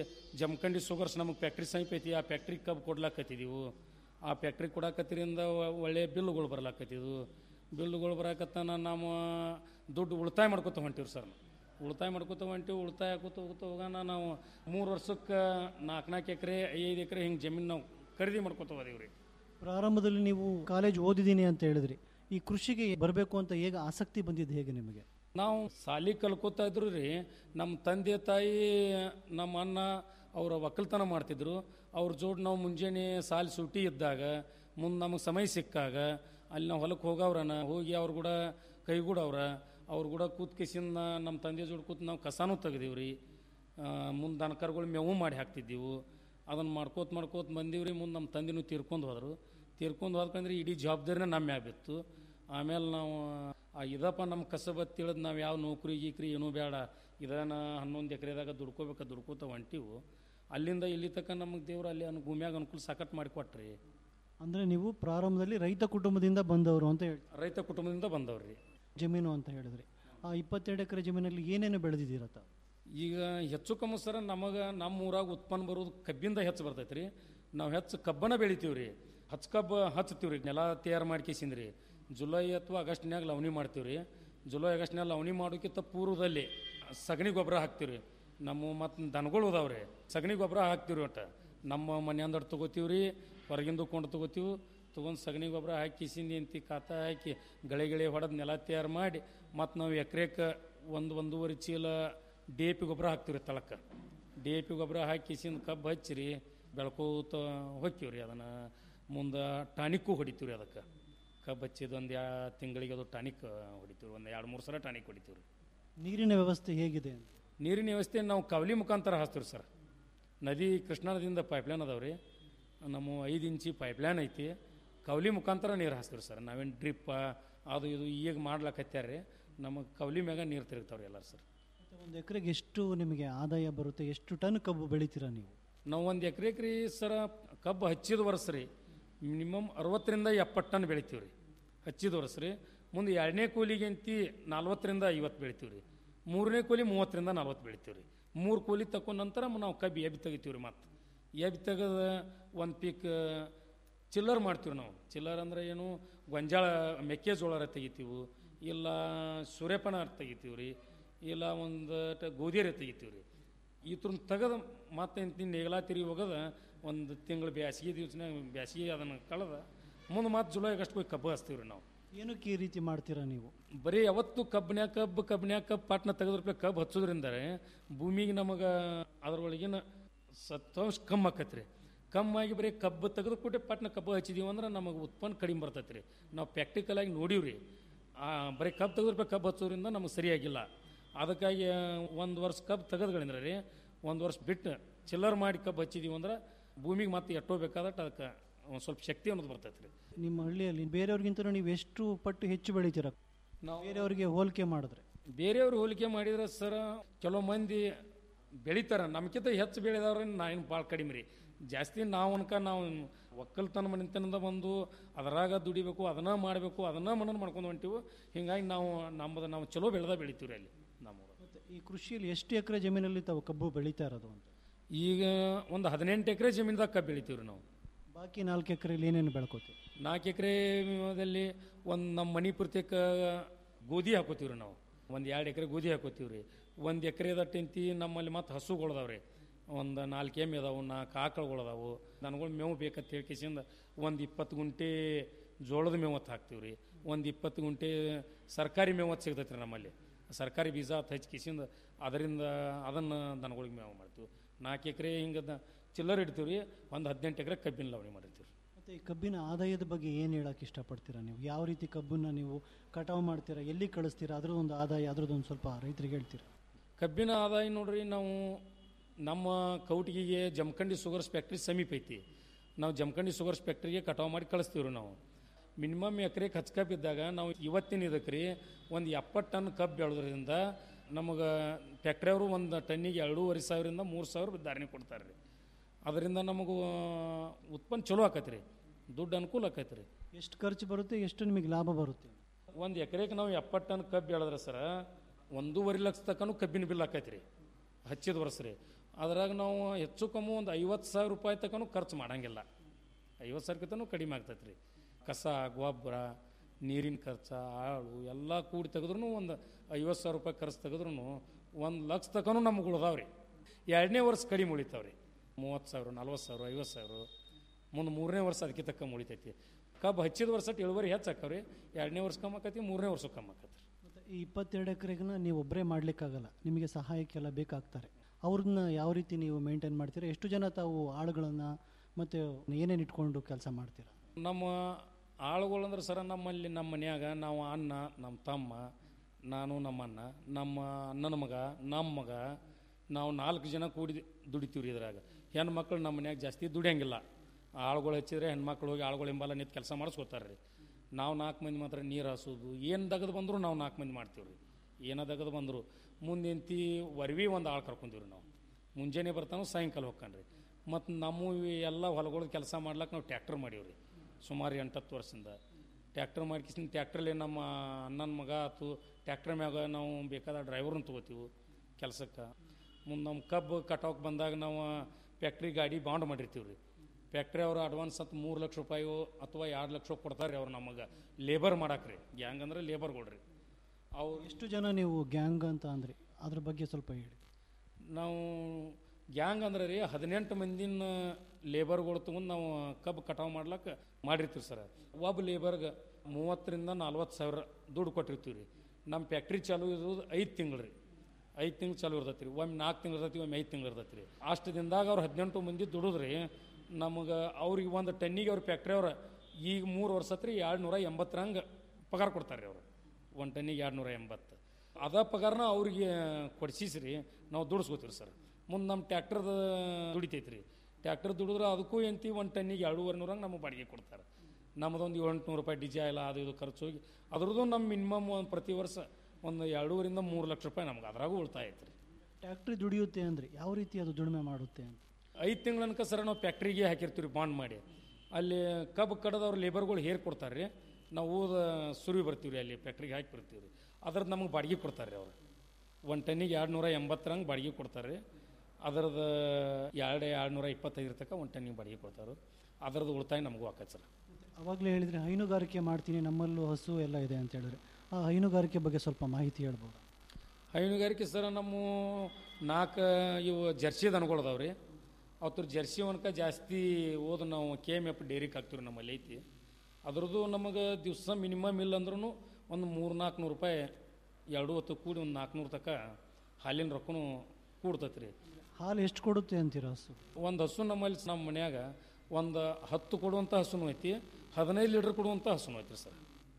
ಜಮಖಂಡಿ ಸುಗರ್ಸ್ ನಮಗೆ ಫ್ಯಾಕ್ಟ್ರಿ ಸಮೀಪ ಐತಿ ಆ ಫ್ಯಾಕ್ಟ್ರಿ ಕಬ್ಬು ಕೊಡ್ಲಾಕತ್ತಿದ್ದೀವು ಆ ಫ್ಯಾಕ್ಟ್ರಿ ಕೊಡಾಕತ್ತಿರಿಂದ ಒಳ್ಳೆಯ ಬಿಲ್ಗಳು ಬರ್ಲಾಕತ್ತಿದ್ವು ಬಿಲ್ಗಳು ಬರಾಕತ್ತಾನ ನಾವು ದುಡ್ಡು ಉಳಿತಾಯ ಮಾಡ್ಕೊತ ಹೊಂಟೀವಿ ಸರ್ ಉಳಿತಾಯ ಮಾಡ್ಕೊತ ಹೊಂಟೀವಿ ಉಳಿತಾಯ ಆಕೋತ ಹೋಗ್ತಾ ಹೋಗೋಣ ನಾವು ಮೂರು ವರ್ಷಕ್ಕೆ ನಾಲ್ಕು ನಾಲ್ಕು ಎಕರೆ ಐದು ಎಕರೆ ಹಿಂಗೆ ಜಮೀನು ನಾವು ಖರೀದಿ ಮಾಡ್ಕೊತ ಹೋದೀವಿ ರೀ ಪ್ರಾರಂಭದಲ್ಲಿ ನೀವು ಕಾಲೇಜ್ ಓದಿದ್ದೀನಿ ಅಂತ ಹೇಳಿದ್ರಿ ಈ ಕೃಷಿಗೆ ಬರಬೇಕು ಅಂತ ಹೇಗೆ ಆಸಕ್ತಿ ಬಂದಿದ್ದು ಹೇಗೆ ನಿಮಗೆ ನಾವು ಸಾಲಿ ಕಲ್ಕೋತಾ ಇದ್ರು ರೀ ನಮ್ಮ ತಂದೆ ತಾಯಿ ನಮ್ಮ ಅಣ್ಣ ಅವರ ಒಕ್ಕಲ್ತನ ಮಾಡ್ತಿದ್ರು ಅವ್ರ ಜೋಡಿ ನಾವು ಮುಂಜಾನೆ ಸಾಲಿ ಸೂಟಿ ಇದ್ದಾಗ ಮುಂದೆ ನಮಗೆ ಸಮಯ ಸಿಕ್ಕಾಗ ಅಲ್ಲಿ ನಾವು ಹೊಲಕ್ಕೆ ಹೋಗವ್ರನ ಹೋಗಿ ಅವ್ರ ಕೂಡ ಕೈಗೂಡವ್ರ ಅವ್ರ ಕೂಡ ಕೂತ್ ಕಿಸಿಂದ ನಮ್ಮ ತಂದೆ ಜೋಡಿ ಕೂತ್ ನಾವು ಕಸಾನು ತೆಗ್ದೀವಿ ರೀ ಮುಂದೆ ದನಕರುಗಳು ಮೇವು ಮಾಡಿ ಹಾಕ್ತಿದ್ದೀವು ಅದನ್ನು ಮಾಡ್ಕೋತ ಮಾಡ್ಕೋತ ಬಂದೀವಿ ರೀ ಮುಂದೆ ನಮ್ಮ ತಂದೆನೂ ತೀರ್ಕೊಂಡು ಹೋದರು ತೀರ್ಕೊಂಡು ಹೋದ್ಕಂದ್ರೆ ಇಡೀ ಜವಾಬ್ದಾರಿನ ನಮ್ಮ ಮ್ಯಾಗ ಬಿತ್ತು ಆಮೇಲೆ ನಾವು ಆ ಇದಪ್ಪ ನಮ್ಮ ಕಸಬತ್ ತಿಳಿದು ನಾವು ಯಾವ ನೌಕರಿ ಗೀಕ್ರಿ ಏನೂ ಬೇಡ ಇದನ್ನ ಹನ್ನೊಂದು ಎಕರೆದಾಗ ದುಡ್ಕೋಬೇಕು ದುಡ್ಕೋತ ಹೊಂಟಿವು ಅಲ್ಲಿಂದ ಇಲ್ಲಿ ತನಕ ನಮಗೆ ದೇವ್ರು ಅಲ್ಲಿ ಅನು ಭೂಮಿಯಾಗ ಅನುಕೂಲ ಸಾಕಟ್ಟು ಮಾಡಿಕೊಟ್ರಿ ಅಂದರೆ ನೀವು ಪ್ರಾರಂಭದಲ್ಲಿ ರೈತ ಕುಟುಂಬದಿಂದ ಬಂದವರು ಅಂತ ಹೇಳಿ ರೈತ ಕುಟುಂಬದಿಂದ ಬಂದವ್ರಿ ಜಮೀನು ಅಂತ ಹೇಳಿದ್ರಿ ಆ ಇಪ್ಪತ್ತೆರಡು ಎಕರೆ ಜಮೀನಲ್ಲಿ ಏನೇನು ಬೆಳೆದಿದ್ದೀರತ್ತ ಈಗ ಹೆಚ್ಚು ಕಮ್ಮಿ ಸರ ನಮಗೆ ನಮ್ಮ ಊರಾಗ ಉತ್ಪನ್ನ ಬರೋದು ಕಬ್ಬಿಂದ ಹೆಚ್ಚು ಬರ್ತೈತೆ ರೀ ನಾವು ಹೆಚ್ಚು ಕಬ್ಬನ ಬೆಳಿತೀವಿ ರೀ ಹಚ್ಚ ಕಬ್ಬು ಹಚ್ತೀವಿ ರೀ ನೆಲ ತಯಾರು ಮಾಡ್ಕೇಸಿಂದ ರೀ ಜುಲೈ ಅಥವಾ ಆಗಸ್ಟ್ನ್ಯಾಗ ಲವಣಿ ಮಾಡ್ತೀವಿ ರೀ ಜುಲೈ ಆಗಸ್ಟ್ನ್ಯಾಗ ಲವಣಿ ಮಾಡೋಕ್ಕಿಂತ ಪೂರ್ವದಲ್ಲಿ ಸಗಣಿ ಗೊಬ್ಬರ ಹಾಕ್ತೀವಿ ರೀ ನಮ್ಮ ಮತ್ತು ದನಗಳು ಅದಾವ್ರಿ ಸಗಣಿ ಗೊಬ್ಬರ ಹಾಕ್ತೀವಿ ರೀ ಒಟ್ಟು ನಮ್ಮ ಮನೆಯಂದಡ್ ತೊಗೋತೀವಿ ರೀ ಹೊರಗಿಂದ ಕೊಂಡು ತೊಗೋತೀವಿ ತೊಗೊಂಡು ಸಗಣಿ ಗೊಬ್ಬರ ಹಾಕಿ ಕಿಸಿಂದ ಎಂತಿ ಕಾತ ಹಾಕಿ ಗಳೆ ಗಿಳೆ ಹೊಡೆದು ನೆಲ ತಯಾರು ಮಾಡಿ ಮತ್ತು ನಾವು ಎಕರೆಕ್ಕೆ ಒಂದು ಒಂದೂವರೆ ಚೀಲ ಡಿ ಎ ಪಿ ಗೊಬ್ಬರ ಹಾಕ್ತೀವಿ ರೀ ತಳಕ್ಕೆ ಡಿ ಎ ಪಿ ಗೊಬ್ಬರ ಹಾಕಿ ಕಿಸಿಂದ ಕಬ್ಬು ಹಚ್ಚಿರಿ ಬೆಳ್ಕೋತ ಹೋಗ್ತೀವಿ ರೀ ಅದನ್ನು ಮುಂದೆ ಟಾನಿಕ್ಕು ಹೊಡಿತೀವಿ ರೀ ಅದಕ್ಕೆ ಕಬ್ಬು ಹಚ್ಚಿದ ಒಂದು ಯಾ ತಿಂಗಳಿಗೆ ಅದು ಟಾನಿಕ್ ಹೊಡಿತೀವಿ ಒಂದು ಎರಡು ಮೂರು ಸಲ ಟಾನಿಕ್ ಹೊಡಿತೀವಿ ರೀ ನೀರಿನ ವ್ಯವಸ್ಥೆ ಹೇಗಿದೆ ಅಂತ ನೀರಿನ ವ್ಯವಸ್ಥೆ ನಾವು ಕವಲಿ ಮುಖಾಂತರ ಹಾಸ್ತೀವಿ ಸರ್ ನದಿ ಕೃಷ್ಣಾ ನದಿಯಿಂದ ಪೈಪ್ಲೈನ್ ಅದಾವೆ ರೀ ನಮ್ಮ ಐದು ಇಂಚಿ ಪೈಪ್ಲೈನ್ ಐತಿ ಕವಲಿ ಮುಖಾಂತರ ನೀರು ಹಾಸ್ತೀವಿ ಸರ್ ನಾವೇನು ಡ್ರಿಪ್ಪ ಅದು ಇದು ಈಗ ಮಾಡ್ಲಕತ್ಯಾರ ರೀ ನಮಗೆ ಕವಲಿ ಮ್ಯಾಗ ನೀರು ತಿರುಗ್ತಾವ್ರಿ ಎಲ್ಲ ಸರ್ ಒಂದು ಎಕರೆಗೆ ಎಷ್ಟು ನಿಮಗೆ ಆದಾಯ ಬರುತ್ತೆ ಎಷ್ಟು ಟನ್ ಕಬ್ಬು ಬೆಳಿತೀರಾ ನೀವು ನಾವು ಒಂದು ಎಕರೆಗೆ ರೀ ಸರ ಕಬ್ಬು ಹಚ್ಚಿದ ವರ್ಷ ರೀ ಮಿನಿಮಮ್ ಅರವತ್ತರಿಂದ ಎಪ್ಪತ್ತು ಟನ್ ಬೆಳಿತೀವಿ ರೀ ಹಚ್ಚಿದ ವರ್ಷ ರೀ ಮುಂದೆ ಎರಡನೇ ಕೂಲಿಗೆ ಅಂತಿ ನಲ್ವತ್ತರಿಂದ ಐವತ್ತು ಬೆಳಿತೀವಿ ರೀ ಮೂರನೇ ಕೂಲಿ ಮೂವತ್ತರಿಂದ ನಲ್ವತ್ತು ಬೆಳಿತೀವಿ ರೀ ಮೂರು ಕೂಲಿ ತಕೊಂಡ ನಂತರ ನಾವು ಕಬ್ಬು ಎಬ್ಬಿ ತೆಗಿತೀವಿ ರೀ ಮತ್ತು ಎಬ್ಬಿ ತೆಗೆದು ಒಂದು ಪೀಕ್ ಚಿಲ್ಲರ್ ಮಾಡ್ತೀವಿ ನಾವು ಚಿಲ್ಲರ್ ಅಂದ್ರೆ ಏನು ಗೊಂಜಾಳ ಮೆಕ್ಕೆಜೋಳ ತೆಗಿತೀವಿ ಇಲ್ಲ ಸೂರ್ಯಪಾನ ತೆಗಿತೀವಿ ರೀ ಇಲ್ಲ ಒಂದು ಟ ಗೋಧಿಯರೇ ತೆಗಿತೀವಿ ರೀ ಈ ಥರ ತೆಗೆದು ಮತ್ತೆ ಇಂತಿನ ನೇಗಲ ತಿರುಗಿ ಹೋಗೋದ ಒಂದು ತಿಂಗಳು ಬ್ಯಾಸಿಗೆ ದಿವ್ಸನಾಗ ಬ್ಯಾಸಿಗೆ ಅದನ್ನು ಕಳೆದ ಮುಂದೆ ಮತ್ತೆ ಜುಲೈ ಆಗಸ್ಟ್ ಹೋಗಿ ಕಬ್ಬು ಹಚ್ತೀವಿ ರೀ ನಾವು ಏನಕ್ಕೆ ಈ ರೀತಿ ಮಾಡ್ತೀರಾ ನೀವು ಬರೀ ಯಾವತ್ತು ಕಬ್ಬಿನ್ಯಾಗ ಕಬ್ಬು ಕಬ್ಬಿನ್ಯಾಗ ಕಬ್ಬು ಪಾಟ್ನ ತೆಗೆದ ರೂಪಾಯಿ ಕಬ್ಬು ಹಚ್ಚೋದ್ರಿಂದ ಭೂಮಿಗೆ ನಮಗೆ ಅದರೊಳಗಿನ ಸತ್ವಾಂಶ ಕಮ್ಮಿ ಆಕೈತೆ ರೀ ಕಮ್ಮಾಗಿ ಬರೀ ಕಬ್ಬು ತೆಗೆದು ಕೊಟ್ಟೆ ಪಾಟ್ನ ಕಬ್ಬು ಹಚ್ಚಿದೀವಿ ಅಂದ್ರೆ ನಮಗೆ ಉತ್ಪನ್ನ ಕಡಿಮೆ ಬರ್ತೈತೆ ರೀ ನಾವು ಪ್ರಾಕ್ಟಿಕಲಾಗಿ ನೋಡೀವಿ ರೀ ಬರೀ ಕಬ್ಬು ತೆಗೆದ ರೂಪಾಯಿ ಕಬ್ಬು ಹಚ್ಚೋದ್ರಿಂದ ನಮಗೆ ಸರಿಯಾಗಿಲ್ಲ ಅದಕ್ಕಾಗಿ ಒಂದು ವರ್ಷ ಕಬ್ಬು ತೆಗೆದ್ಗಳಿಂದ್ರ ರೀ ಒಂದು ವರ್ಷ ಬಿಟ್ಟು ಚಿಲ್ಲರ್ ಮಾಡಿ ಕಬ್ಬು ಹಚ್ಚಿದೀವಿ ಅಂದ್ರೆ ಭೂಮಿಗೆ ಮತ್ತೆ ಎಟ್ಟೋಬೇಕಾದಟ್ಟು ಅದಕ್ಕೆ ಒಂದು ಸ್ವಲ್ಪ ಶಕ್ತಿ ಅನ್ನೋದು ಬರ್ತೈತೆ ರೀ ನಿಮ್ಮ ಹಳ್ಳಿಯಲ್ಲಿ ಬೇರೆಯವ್ರಿಗಿಂತ ನೀವು ಎಷ್ಟು ಪಟ್ಟು ಹೆಚ್ಚು ಬೆಳಿತೀರಾ ನಾವು ಬೇರೆಯವರಿಗೆ ಹೋಲಿಕೆ ಮಾಡಿದ್ರೆ ಬೇರೆಯವ್ರು ಹೋಲಿಕೆ ಮಾಡಿದ್ರೆ ಸರ ಕೆಲವು ಮಂದಿ ಬೆಳಿತಾರೆ ನಮ್ಕಿಂತ ಹೆಚ್ಚು ಬೆಳೆದವ್ರೆ ನಾನು ಭಾಳ ಕಡಿಮೆ ರೀ ಜಾಸ್ತಿ ನಾವು ಅನ್ಕ ನಾವು ಒಕ್ಕಲ್ತನ ಮನೆತನದ ಬಂದು ಅದರಾಗ ದುಡಿಬೇಕು ಅದನ್ನ ಮಾಡಬೇಕು ಅದನ್ನ ಮನನ ಮಾಡ್ಕೊಂಡು ಹೊಂಟಿವು ಹಿಂಗಾಗಿ ನಾವು ನಮ್ಮದು ನಾವು ಚಲೋ ಬೆಳೆದ ಬೆಳಿತೀವಿ ರೀ ಅಲ್ಲಿ ನಮ್ಮ ಮತ್ತೆ ಈ ಕೃಷಿಯಲ್ಲಿ ಎಷ್ಟು ಎಕರೆ ಜಮೀನಲ್ಲಿ ತಾವು ಕಬ್ಬು ಬೆಳೀತಾ ಇರೋದು ಅಂತ ಈಗ ಒಂದು ಹದಿನೆಂಟು ಎಕರೆ ಜಮೀನ್ದಾಗ ಕಬ್ಬು ಬೆಳಿತೀವಿ ರೀ ನಾವು ಬಾಕಿ ನಾಲ್ಕು ಎಕರೆಯಲ್ಲಿ ಏನೇನು ಬೆಳ್ಕೋತೀವಿ ನಾಲ್ಕು ಎಕರೆದಲ್ಲಿ ಒಂದು ನಮ್ಮ ಮನೆ ಪ್ರತ್ಯೇಕ ಗೋಧಿ ಹಾಕೋತೀವಿ ರೀ ನಾವು ಒಂದು ಎರಡು ಎಕರೆ ಗೋಧಿ ಹಾಕೋತೀವಿ ರೀ ಒಂದು ಎಕರೆದಟ್ಟಂತಿ ನಮ್ಮಲ್ಲಿ ಮತ್ತೆ ಹಸುಗಳದಾವೆ ರೀ ಒಂದು ನಾಲ್ಕು ಎಮ್ಮೆ ಅದಾವು ನಾಲ್ಕು ಆಕಳುಗಳು ಅದಾವು ದನಗಳು ಮೇವು ಬೇಕಂತ ಹೇಳ್ಕೇಸಿಂದ ಒಂದು ಇಪ್ಪತ್ತು ಗುಂಟೆ ಜೋಳದ ಮೇವತ್ತು ಹಾಕ್ತೀವಿ ರೀ ಒಂದು ಇಪ್ಪತ್ತು ಗುಂಟೆ ಸರ್ಕಾರಿ ಮೇವತ್ತು ಸಿಗ್ತೈತೆ ರೀ ನಮ್ಮಲ್ಲಿ ಸರ್ಕಾರಿ ಬೀಜ ಹಚ್ಕಿಸಿಂದ ಅದರಿಂದ ಅದನ್ನು ದನಗಳಿಗೆ ಮೇವು ಮಾಡ್ತೀವಿ ನಾಲ್ಕು ಎಕರೆ ಹಿಂಗೆ ಚಿಲ್ಲರ್ ಇಡ್ತೀವಿ ರೀ ಒಂದು ಹದಿನೆಂಟು ಎಕರೆ ಕಬ್ಬಿನ ಲವಣಿ ಮಾಡಿರ್ತೀವಿ ಮತ್ತು ಈ ಕಬ್ಬಿನ ಆದಾಯದ ಬಗ್ಗೆ ಏನು ಹೇಳಕ್ಕೆ ಇಷ್ಟಪಡ್ತೀರಾ ನೀವು ಯಾವ ರೀತಿ ಕಬ್ಬನ್ನು ನೀವು ಕಟಾವು ಮಾಡ್ತೀರಾ ಎಲ್ಲಿ ಕಳಿಸ್ತೀರಾ ಅದ್ರದ್ದು ಒಂದು ಆದಾಯ ಅದ್ರದ್ದು ಒಂದು ಸ್ವಲ್ಪ ರೈತರಿಗೆ ಹೇಳ್ತೀರಾ ಕಬ್ಬಿನ ಆದಾಯ ನೋಡ್ರಿ ನಾವು ನಮ್ಮ ಕೌಟಿಗೆ ಜಮಖಂಡಿ ಸುಗರ್ಸ್ ಫ್ಯಾಕ್ಟ್ರಿ ಸಮೀಪ ಐತಿ ನಾವು ಜಮಖಂಡಿ ಸುಗರ್ಸ್ ಫ್ಯಾಕ್ಟ್ರಿಗೆ ಕಟಾವು ಮಾಡಿ ಕಳಿಸ್ತೀವಿ ರೀ ನಾವು ಮಿನಿಮಮ್ ಎಕರೆಗೆ ಹಚ್ಚ ಕಬ್ಬು ಇದ್ದಾಗ ನಾವು ಇವತ್ತಿನ ಇದಕ್ಕೆ ರೀ ಒಂದು ಎಪ್ಪತ್ತು ಟನ್ ಕಬ್ಬು ಬೆಳೆದ್ರಿಂದ ನಮಗೆ ಫ್ಯಾಕ್ಟ್ರಿಯವರು ಒಂದು ಟನ್ನಿಗೆ ಎರಡೂವರೆ ಸಾವಿರದಿಂದ ಮೂರು ಸಾವಿರ ಧಾರಣೆ ಕೊಡ್ತಾರೆ ರೀ ಅದರಿಂದ ನಮಗೆ ಉತ್ಪನ್ನ ಚಲೋ ಆಕೈತೆ ರೀ ದುಡ್ಡು ಅನುಕೂಲ ಆಕೈತೆ ರೀ ಎಷ್ಟು ಖರ್ಚು ಬರುತ್ತೆ ಎಷ್ಟು ನಿಮಗೆ ಲಾಭ ಬರುತ್ತೆ ಒಂದು ಎಕರೆಗೆ ನಾವು ಎಪ್ಪತ್ತು ಟನ್ ಕಬ್ಬು ಬೆಳೆದ್ರೆ ಸರ ಒಂದೂವರೆ ಲಕ್ಷ ತನಕನೂ ಕಬ್ಬಿನ ಬಿಲ್ ಆಕೈತಿ ರೀ ಹಚ್ಚಿದ ವರ್ಷ ರೀ ಅದ್ರಾಗ ನಾವು ಹೆಚ್ಚು ಕಮ್ಮಿ ಒಂದು ಐವತ್ತು ಸಾವಿರ ರೂಪಾಯಿ ತನಕನೂ ಖರ್ಚು ಮಾಡಂಗಿಲ್ಲ ಐವತ್ತು ಸಾವಿರಕ್ಕಿಂತನೂ ಕಡಿಮೆ ಆಗ್ತೈತೆ ರೀ ಕಸ ಗೊಬ್ಬರ ನೀರಿನ ಖರ್ಚು ಆಳು ಎಲ್ಲ ಕೂಡಿ ತೆಗೆದ್ರೂ ಒಂದು ಐವತ್ತು ಸಾವಿರ ರೂಪಾಯಿ ಖರ್ಚು ತೆಗೆದ್ರೂ ಒಂದು ಲಕ್ಷ ತನಕನೂ ನಮ್ಗೆ ಉಳ್ದಾವ್ ರೀ ಎರಡನೇ ವರ್ಷ ಕಡಿಮೆ ಉಳಿತಾವ್ ರೀ ಮೂವತ್ತು ಸಾವಿರ ನಲ್ವತ್ತು ಸಾವಿರ ಐವತ್ತು ಸಾವಿರ ಮುಂದೆ ಮೂರನೇ ವರ್ಷ ಅದಕ್ಕೆ ತಕ್ಕ ಉಳಿತೈತಿ ಕಬ್ಬು ಹಚ್ಚಿದ ವರ್ಷ ಇಳುವರಿ ಹೆಚ್ಚು ಆಕ್ಕವ್ರಿ ಎರಡನೇ ವರ್ಷ ಕಮ್ಮಿ ಆಕೈತಿ ಮೂರನೇ ವರ್ಷ ಕಮ್ಮಿ ಆಕೈತಿ ಈ ಇಪ್ಪತ್ತೆರಡು ಎಕರೆಗನ್ನ ನೀವು ಒಬ್ಬರೇ ಮಾಡಲಿಕ್ಕಾಗಲ್ಲ ನಿಮಗೆ ಸಹಾಯಕ್ಕೆಲ್ಲ ಬೇಕಾಗ್ತಾರೆ ಅವ್ರನ್ನ ಯಾವ ರೀತಿ ನೀವು ಮೇಂಟೈನ್ ಮಾಡ್ತೀರಾ ಎಷ್ಟು ಜನ ತಾವು ಆಳುಗಳನ್ನು ಮತ್ತು ಏನೇನು ಇಟ್ಕೊಂಡು ಕೆಲಸ ಮಾಡ್ತೀರಾ ನಮ್ಮ ಆಳುಗಳಂದ್ರೆ ಸರ ನಮ್ಮಲ್ಲಿ ನಮ್ಮ ಮನ್ಯಾಗ ನಾವು ಅಣ್ಣ ನಮ್ಮ ತಮ್ಮ ನಾನು ನಮ್ಮ ಅಣ್ಣ ನಮ್ಮ ಅಣ್ಣನ ಮಗ ನಮ್ಮ ಮಗ ನಾವು ನಾಲ್ಕು ಜನ ಕೂಡಿ ದುಡಿತೀವಿ ರೀ ಇದ್ರಾಗ ಹೆಣ್ಮಕ್ಳು ನಮ್ಮ ಮನ್ಯಾಗ ಜಾಸ್ತಿ ದುಡಿಯಂಗಿಲ್ಲ ಆಳುಗಳು ಹಚ್ಚಿದ್ರೆ ಹೆಣ್ಮಕ್ಳು ಹೋಗಿ ಆಳುಗಳ ಹಿಂಬಲ್ಲ ನಿಂತು ಕೆಲಸ ಮಾಡಿಸ್ಕೊತಾರೆ ರೀ ನಾವು ನಾಲ್ಕು ಮಂದಿ ಮಾತ್ರ ನೀರು ಹಾಸೋದು ಏನು ದಗದು ಬಂದರೂ ನಾವು ನಾಲ್ಕು ಮಂದಿ ಮಾಡ್ತೀವಿ ರೀ ಏನೋ ದಗದು ಬಂದರು ಮುಂದೆಂತಿ ವರ್ವಿ ಒಂದು ಆಳು ಕರ್ಕೊಂತೀವಿ ರೀ ನಾವು ಮುಂಜಾನೆ ಬರ್ತಾನೋ ಸಾಯಂಕಾಲ ಹೋಗ್ಕಂಡ್ರಿ ಮತ್ತು ನಮ್ಮ ಇವು ಎಲ್ಲ ಹೊಲಗಳ ಕೆಲಸ ಮಾಡ್ಲಿಕ್ಕೆ ನಾವು ಟ್ಯಾಕ್ಟರ್ ಮಾಡೀವಿ ರೀ ಸುಮಾರು ಎಂಟತ್ತು ವರ್ಷದಿಂದ ಟ್ಯಾಕ್ಟರ್ ಮಾಡ್ಕಿಸಿನ ಟ್ಯಾಕ್ಟ್ರಲ್ಲಿ ನಮ್ಮ ಅಣ್ಣನ ಮಗ ಆತು ಟ್ಯಾಕ್ಟರ್ ಮ್ಯಾಗ ನಾವು ಬೇಕಾದ ಡ್ರೈವರ್ನ ತೊಗೋತೀವಿ ಕೆಲಸಕ್ಕೆ ಮುಂದೆ ನಮ್ಮ ಕಬ್ಬು ಕಟಾವ್ಗೆ ಬಂದಾಗ ನಾವು ಫ್ಯಾಕ್ಟ್ರಿ ಗಾಡಿ ಬಾಂಡ್ ಮಾಡಿರ್ತೀವಿ ರೀ ಫ್ಯಾಕ್ಟ್ರಿ ಅವರು ಅಡ್ವಾನ್ಸ್ ಅಂತ ಮೂರು ಲಕ್ಷ ರೂಪಾಯಿ ಅಥವಾ ಎರಡು ಲಕ್ಷ ಕೊಡ್ತಾರೆ ಅವ್ರು ನಮಗೆ ಲೇಬರ್ ಮಾಡಕ್ಕೆ ರೀ ಗ್ಯಾಂಗ್ ಅಂದ್ರೆ ಲೇಬರ್ಗಳು ರೀ ಅವ್ರು ಎಷ್ಟು ಜನ ನೀವು ಗ್ಯಾಂಗ್ ಅಂತ ಅಂದ್ರಿ ಅದ್ರ ಬಗ್ಗೆ ಸ್ವಲ್ಪ ಹೇಳಿ ನಾವು ಗ್ಯಾಂಗ್ ಅಂದ್ರೆ ರೀ ಹದಿನೆಂಟು ಮಂದಿನ ಲೇಬರ್ಗಳು ತೊಗೊಂಡು ನಾವು ಕಬ್ಬು ಕಟಾವು ಮಾಡ್ಲಕ್ಕೆ ಮಾಡಿರ್ತೀವಿ ಸರ್ ಒಬ್ಬ ಲೇಬರ್ಗೆ ಮೂವತ್ತರಿಂದ ನಲ್ವತ್ತು ಸಾವಿರ ದುಡ್ಡು ಕೊಟ್ಟಿರ್ತೀವಿ ರೀ ನಮ್ಮ ಫ್ಯಾಕ್ಟ್ರಿ ಚಾಲು ಇರೋದು ಐದು ತಿಂಗಳು ರೀ ಐದು ತಿಂಗಳು ಚಾಲು ಇರ್ತೈತಿ ರೀ ಒಮ್ಮೆ ನಾಲ್ಕು ತಿಂಗಳು ಇರ್ತೈತಿ ಒಮ್ಮೆ ಐದು ತಿಂಗಳು ಇರ್ತೈತಿ ರೀ ಅಷ್ಟು ದಿನದಾಗ ಅವ್ರು ಹದಿನೆಂಟು ಮಂದಿ ದುಡಿದ್ರಿ ನಮಗೆ ಅವ್ರಿಗೆ ಒಂದು ಟನ್ನಿಗೆ ಅವ್ರ ಫ್ಯಾಕ್ಟ್ರಿ ಅವ್ರು ಈಗ ಮೂರು ವರ್ಷ ಹತ್ರಿ ಎರಡು ನೂರ ಎಂಬತ್ತರಂಗೆ ಪಗಾರ ಕೊಡ್ತಾರೆ ರೀ ಅವರು ಒಂದು ಟನ್ನಿಗೆ ಎರಡು ನೂರ ಎಂಬತ್ತು ಅದ ಪಗಾರನ ಅವ್ರಿಗೆ ಕೊಡ್ಸಿಸ್ರಿ ನಾವು ದುಡಿಸ್ಕೋತೀವಿ ಸರ್ ಮುಂದೆ ನಮ್ಮ ಟ್ಯಾಕ್ಟರ್ದ ದುಡಿತೈತೆ ರೀ ಟ್ಯಾಕ್ಟರ್ ದುಡಿದ್ರೆ ಅದಕ್ಕೂ ಎಂತಿ ಒಂದು ಟನ್ನಿಗೆ ಎರಡೂವರೆ ನೂರಂಗೆ ನಮಗೆ ಬಾಡಿಗೆ ಕೊಡ್ತಾರೆ ನಮ್ಮದೊಂದು ಏಳೆಂಟುನೂರು ರೂಪಾಯಿ ಡಿಜೈಲ್ ಅದು ಇದು ಖರ್ಚು ಹೋಗಿ ಅದ್ರದ್ದು ನಮ್ಮ ಮಿನಿಮಮ್ ಒಂದು ಪ್ರತಿ ವರ್ಷ ಒಂದು ಎರಡೂವರಿಂದ ಮೂರು ಲಕ್ಷ ರೂಪಾಯಿ ನಮ್ಗೆ ಅದ್ರಾಗೂ ಉಳಿತಾಯ ಐತೆ ರೀ ಟ್ಯಾಕ್ಟ್ರಿ ದುಡಿಯುತ್ತೆ ಅಂದರೆ ಯಾವ ರೀತಿ ಅದು ದುಡಿಮೆ ಮಾಡುತ್ತೆ ಅಂತ ಐದು ತಿಂಗಳ ತನಕ ಸರ ನಾವು ಫ್ಯಾಕ್ಟ್ರಿಗೆ ಹಾಕಿರ್ತೀವಿ ಬಾಂಡ್ ಮಾಡಿ ಅಲ್ಲಿ ಕಬ್ಬು ಕಡದವ್ರು ಲೇಬರ್ಗಳು ಹೇರ್ ಕೊಡ್ತಾರೆ ರೀ ನಾವು ಊದ ಸುರಿ ಬರ್ತೀವಿ ರೀ ಅಲ್ಲಿ ಫ್ಯಾಕ್ಟ್ರಿಗೆ ಹಾಕಿ ಬರ್ತೀವಿ ರೀ ಅದ್ರದ್ದು ನಮಗೆ ಬಾಡಿಗೆ ಕೊಡ್ತಾರೆ ರೀ ಅವರು ಒಂದು ಟನ್ನಿಗೆ ಎರಡು ನೂರ ಎಂಬತ್ತರಂಗೆ ಬಾಡಿಗೆ ಕೊಡ್ತಾರೆ ರೀ ಅದರದ್ದು ಎರಡು ಎರಡು ನೂರ ಇಪ್ಪತ್ತೈದು ತನಕ ಒಂದು ಟನ್ನಿಗೆ ಬಾಡಿಗೆ ಕೊಡ್ತಾರೆ ಅದರದ್ದು ಉಳಿತಾಯ ನಮಗೂ ಆಕೈತೆ ಸರ್ ಅವಾಗಲೇ ಹೇಳಿದರೆ ಹೈನುಗಾರಿಕೆ ಮಾಡ್ತೀನಿ ನಮ್ಮಲ್ಲೂ ಹಸು ಎಲ್ಲ ಇದೆ ಅಂತ ಹೇಳಿದ್ರೆ ಆ ಹೈನುಗಾರಿಕೆ ಬಗ್ಗೆ ಸ್ವಲ್ಪ ಮಾಹಿತಿ ಹೇಳ್ಬೋದು ಹೈನುಗಾರಿಕೆ ಸರ ನಮ್ಮ ನಾಲ್ಕು ಇವು ಜರ್ಸಿ ದನಗಳು ಅದಾವೆ ರೀ ಅವ್ರ ಜರ್ಸಿ ಒನಕ ಜಾಸ್ತಿ ಓದು ನಾವು ಕೆ ಎಮ್ ಎಫ್ ಡೈರಿಗೆ ಹಾಕ್ತೀವಿ ನಮ್ಮಲ್ಲಿ ಐತಿ ಅದ್ರದ್ದು ನಮಗೆ ದಿವಸ ಮಿನಿಮಮ್ ಇಲ್ಲ ಅಂದ್ರೂ ಒಂದು ಮೂರು ನಾಲ್ಕು ನೂರು ರೂಪಾಯಿ ಎರಡು ಹೊತ್ತು ಕೂಡಿ ಒಂದು ನಾಲ್ಕುನೂರು ತನಕ ಹಾಲಿನ ರೊಕ್ಕನೂ ಕೂಡ್ತೈತೆ ರೀ ಹಾಲು ಎಷ್ಟು ಕೊಡುತ್ತೆ ಅಂತೀರ ಹಸು ಒಂದು ಹಸು ನಮ್ಮಲ್ಲಿ ನಮ್ಮ ಮನ್ಯಾಗ ಒಂದು ಹತ್ತು ಕೊಡುವಂಥ ಹಸುನು ಐತಿ ಹದಿನೈದು ಲೀಟ್ರ್ ಕೊಡುವಂಥ ಹಸುನು ಐತಿ ಸರ್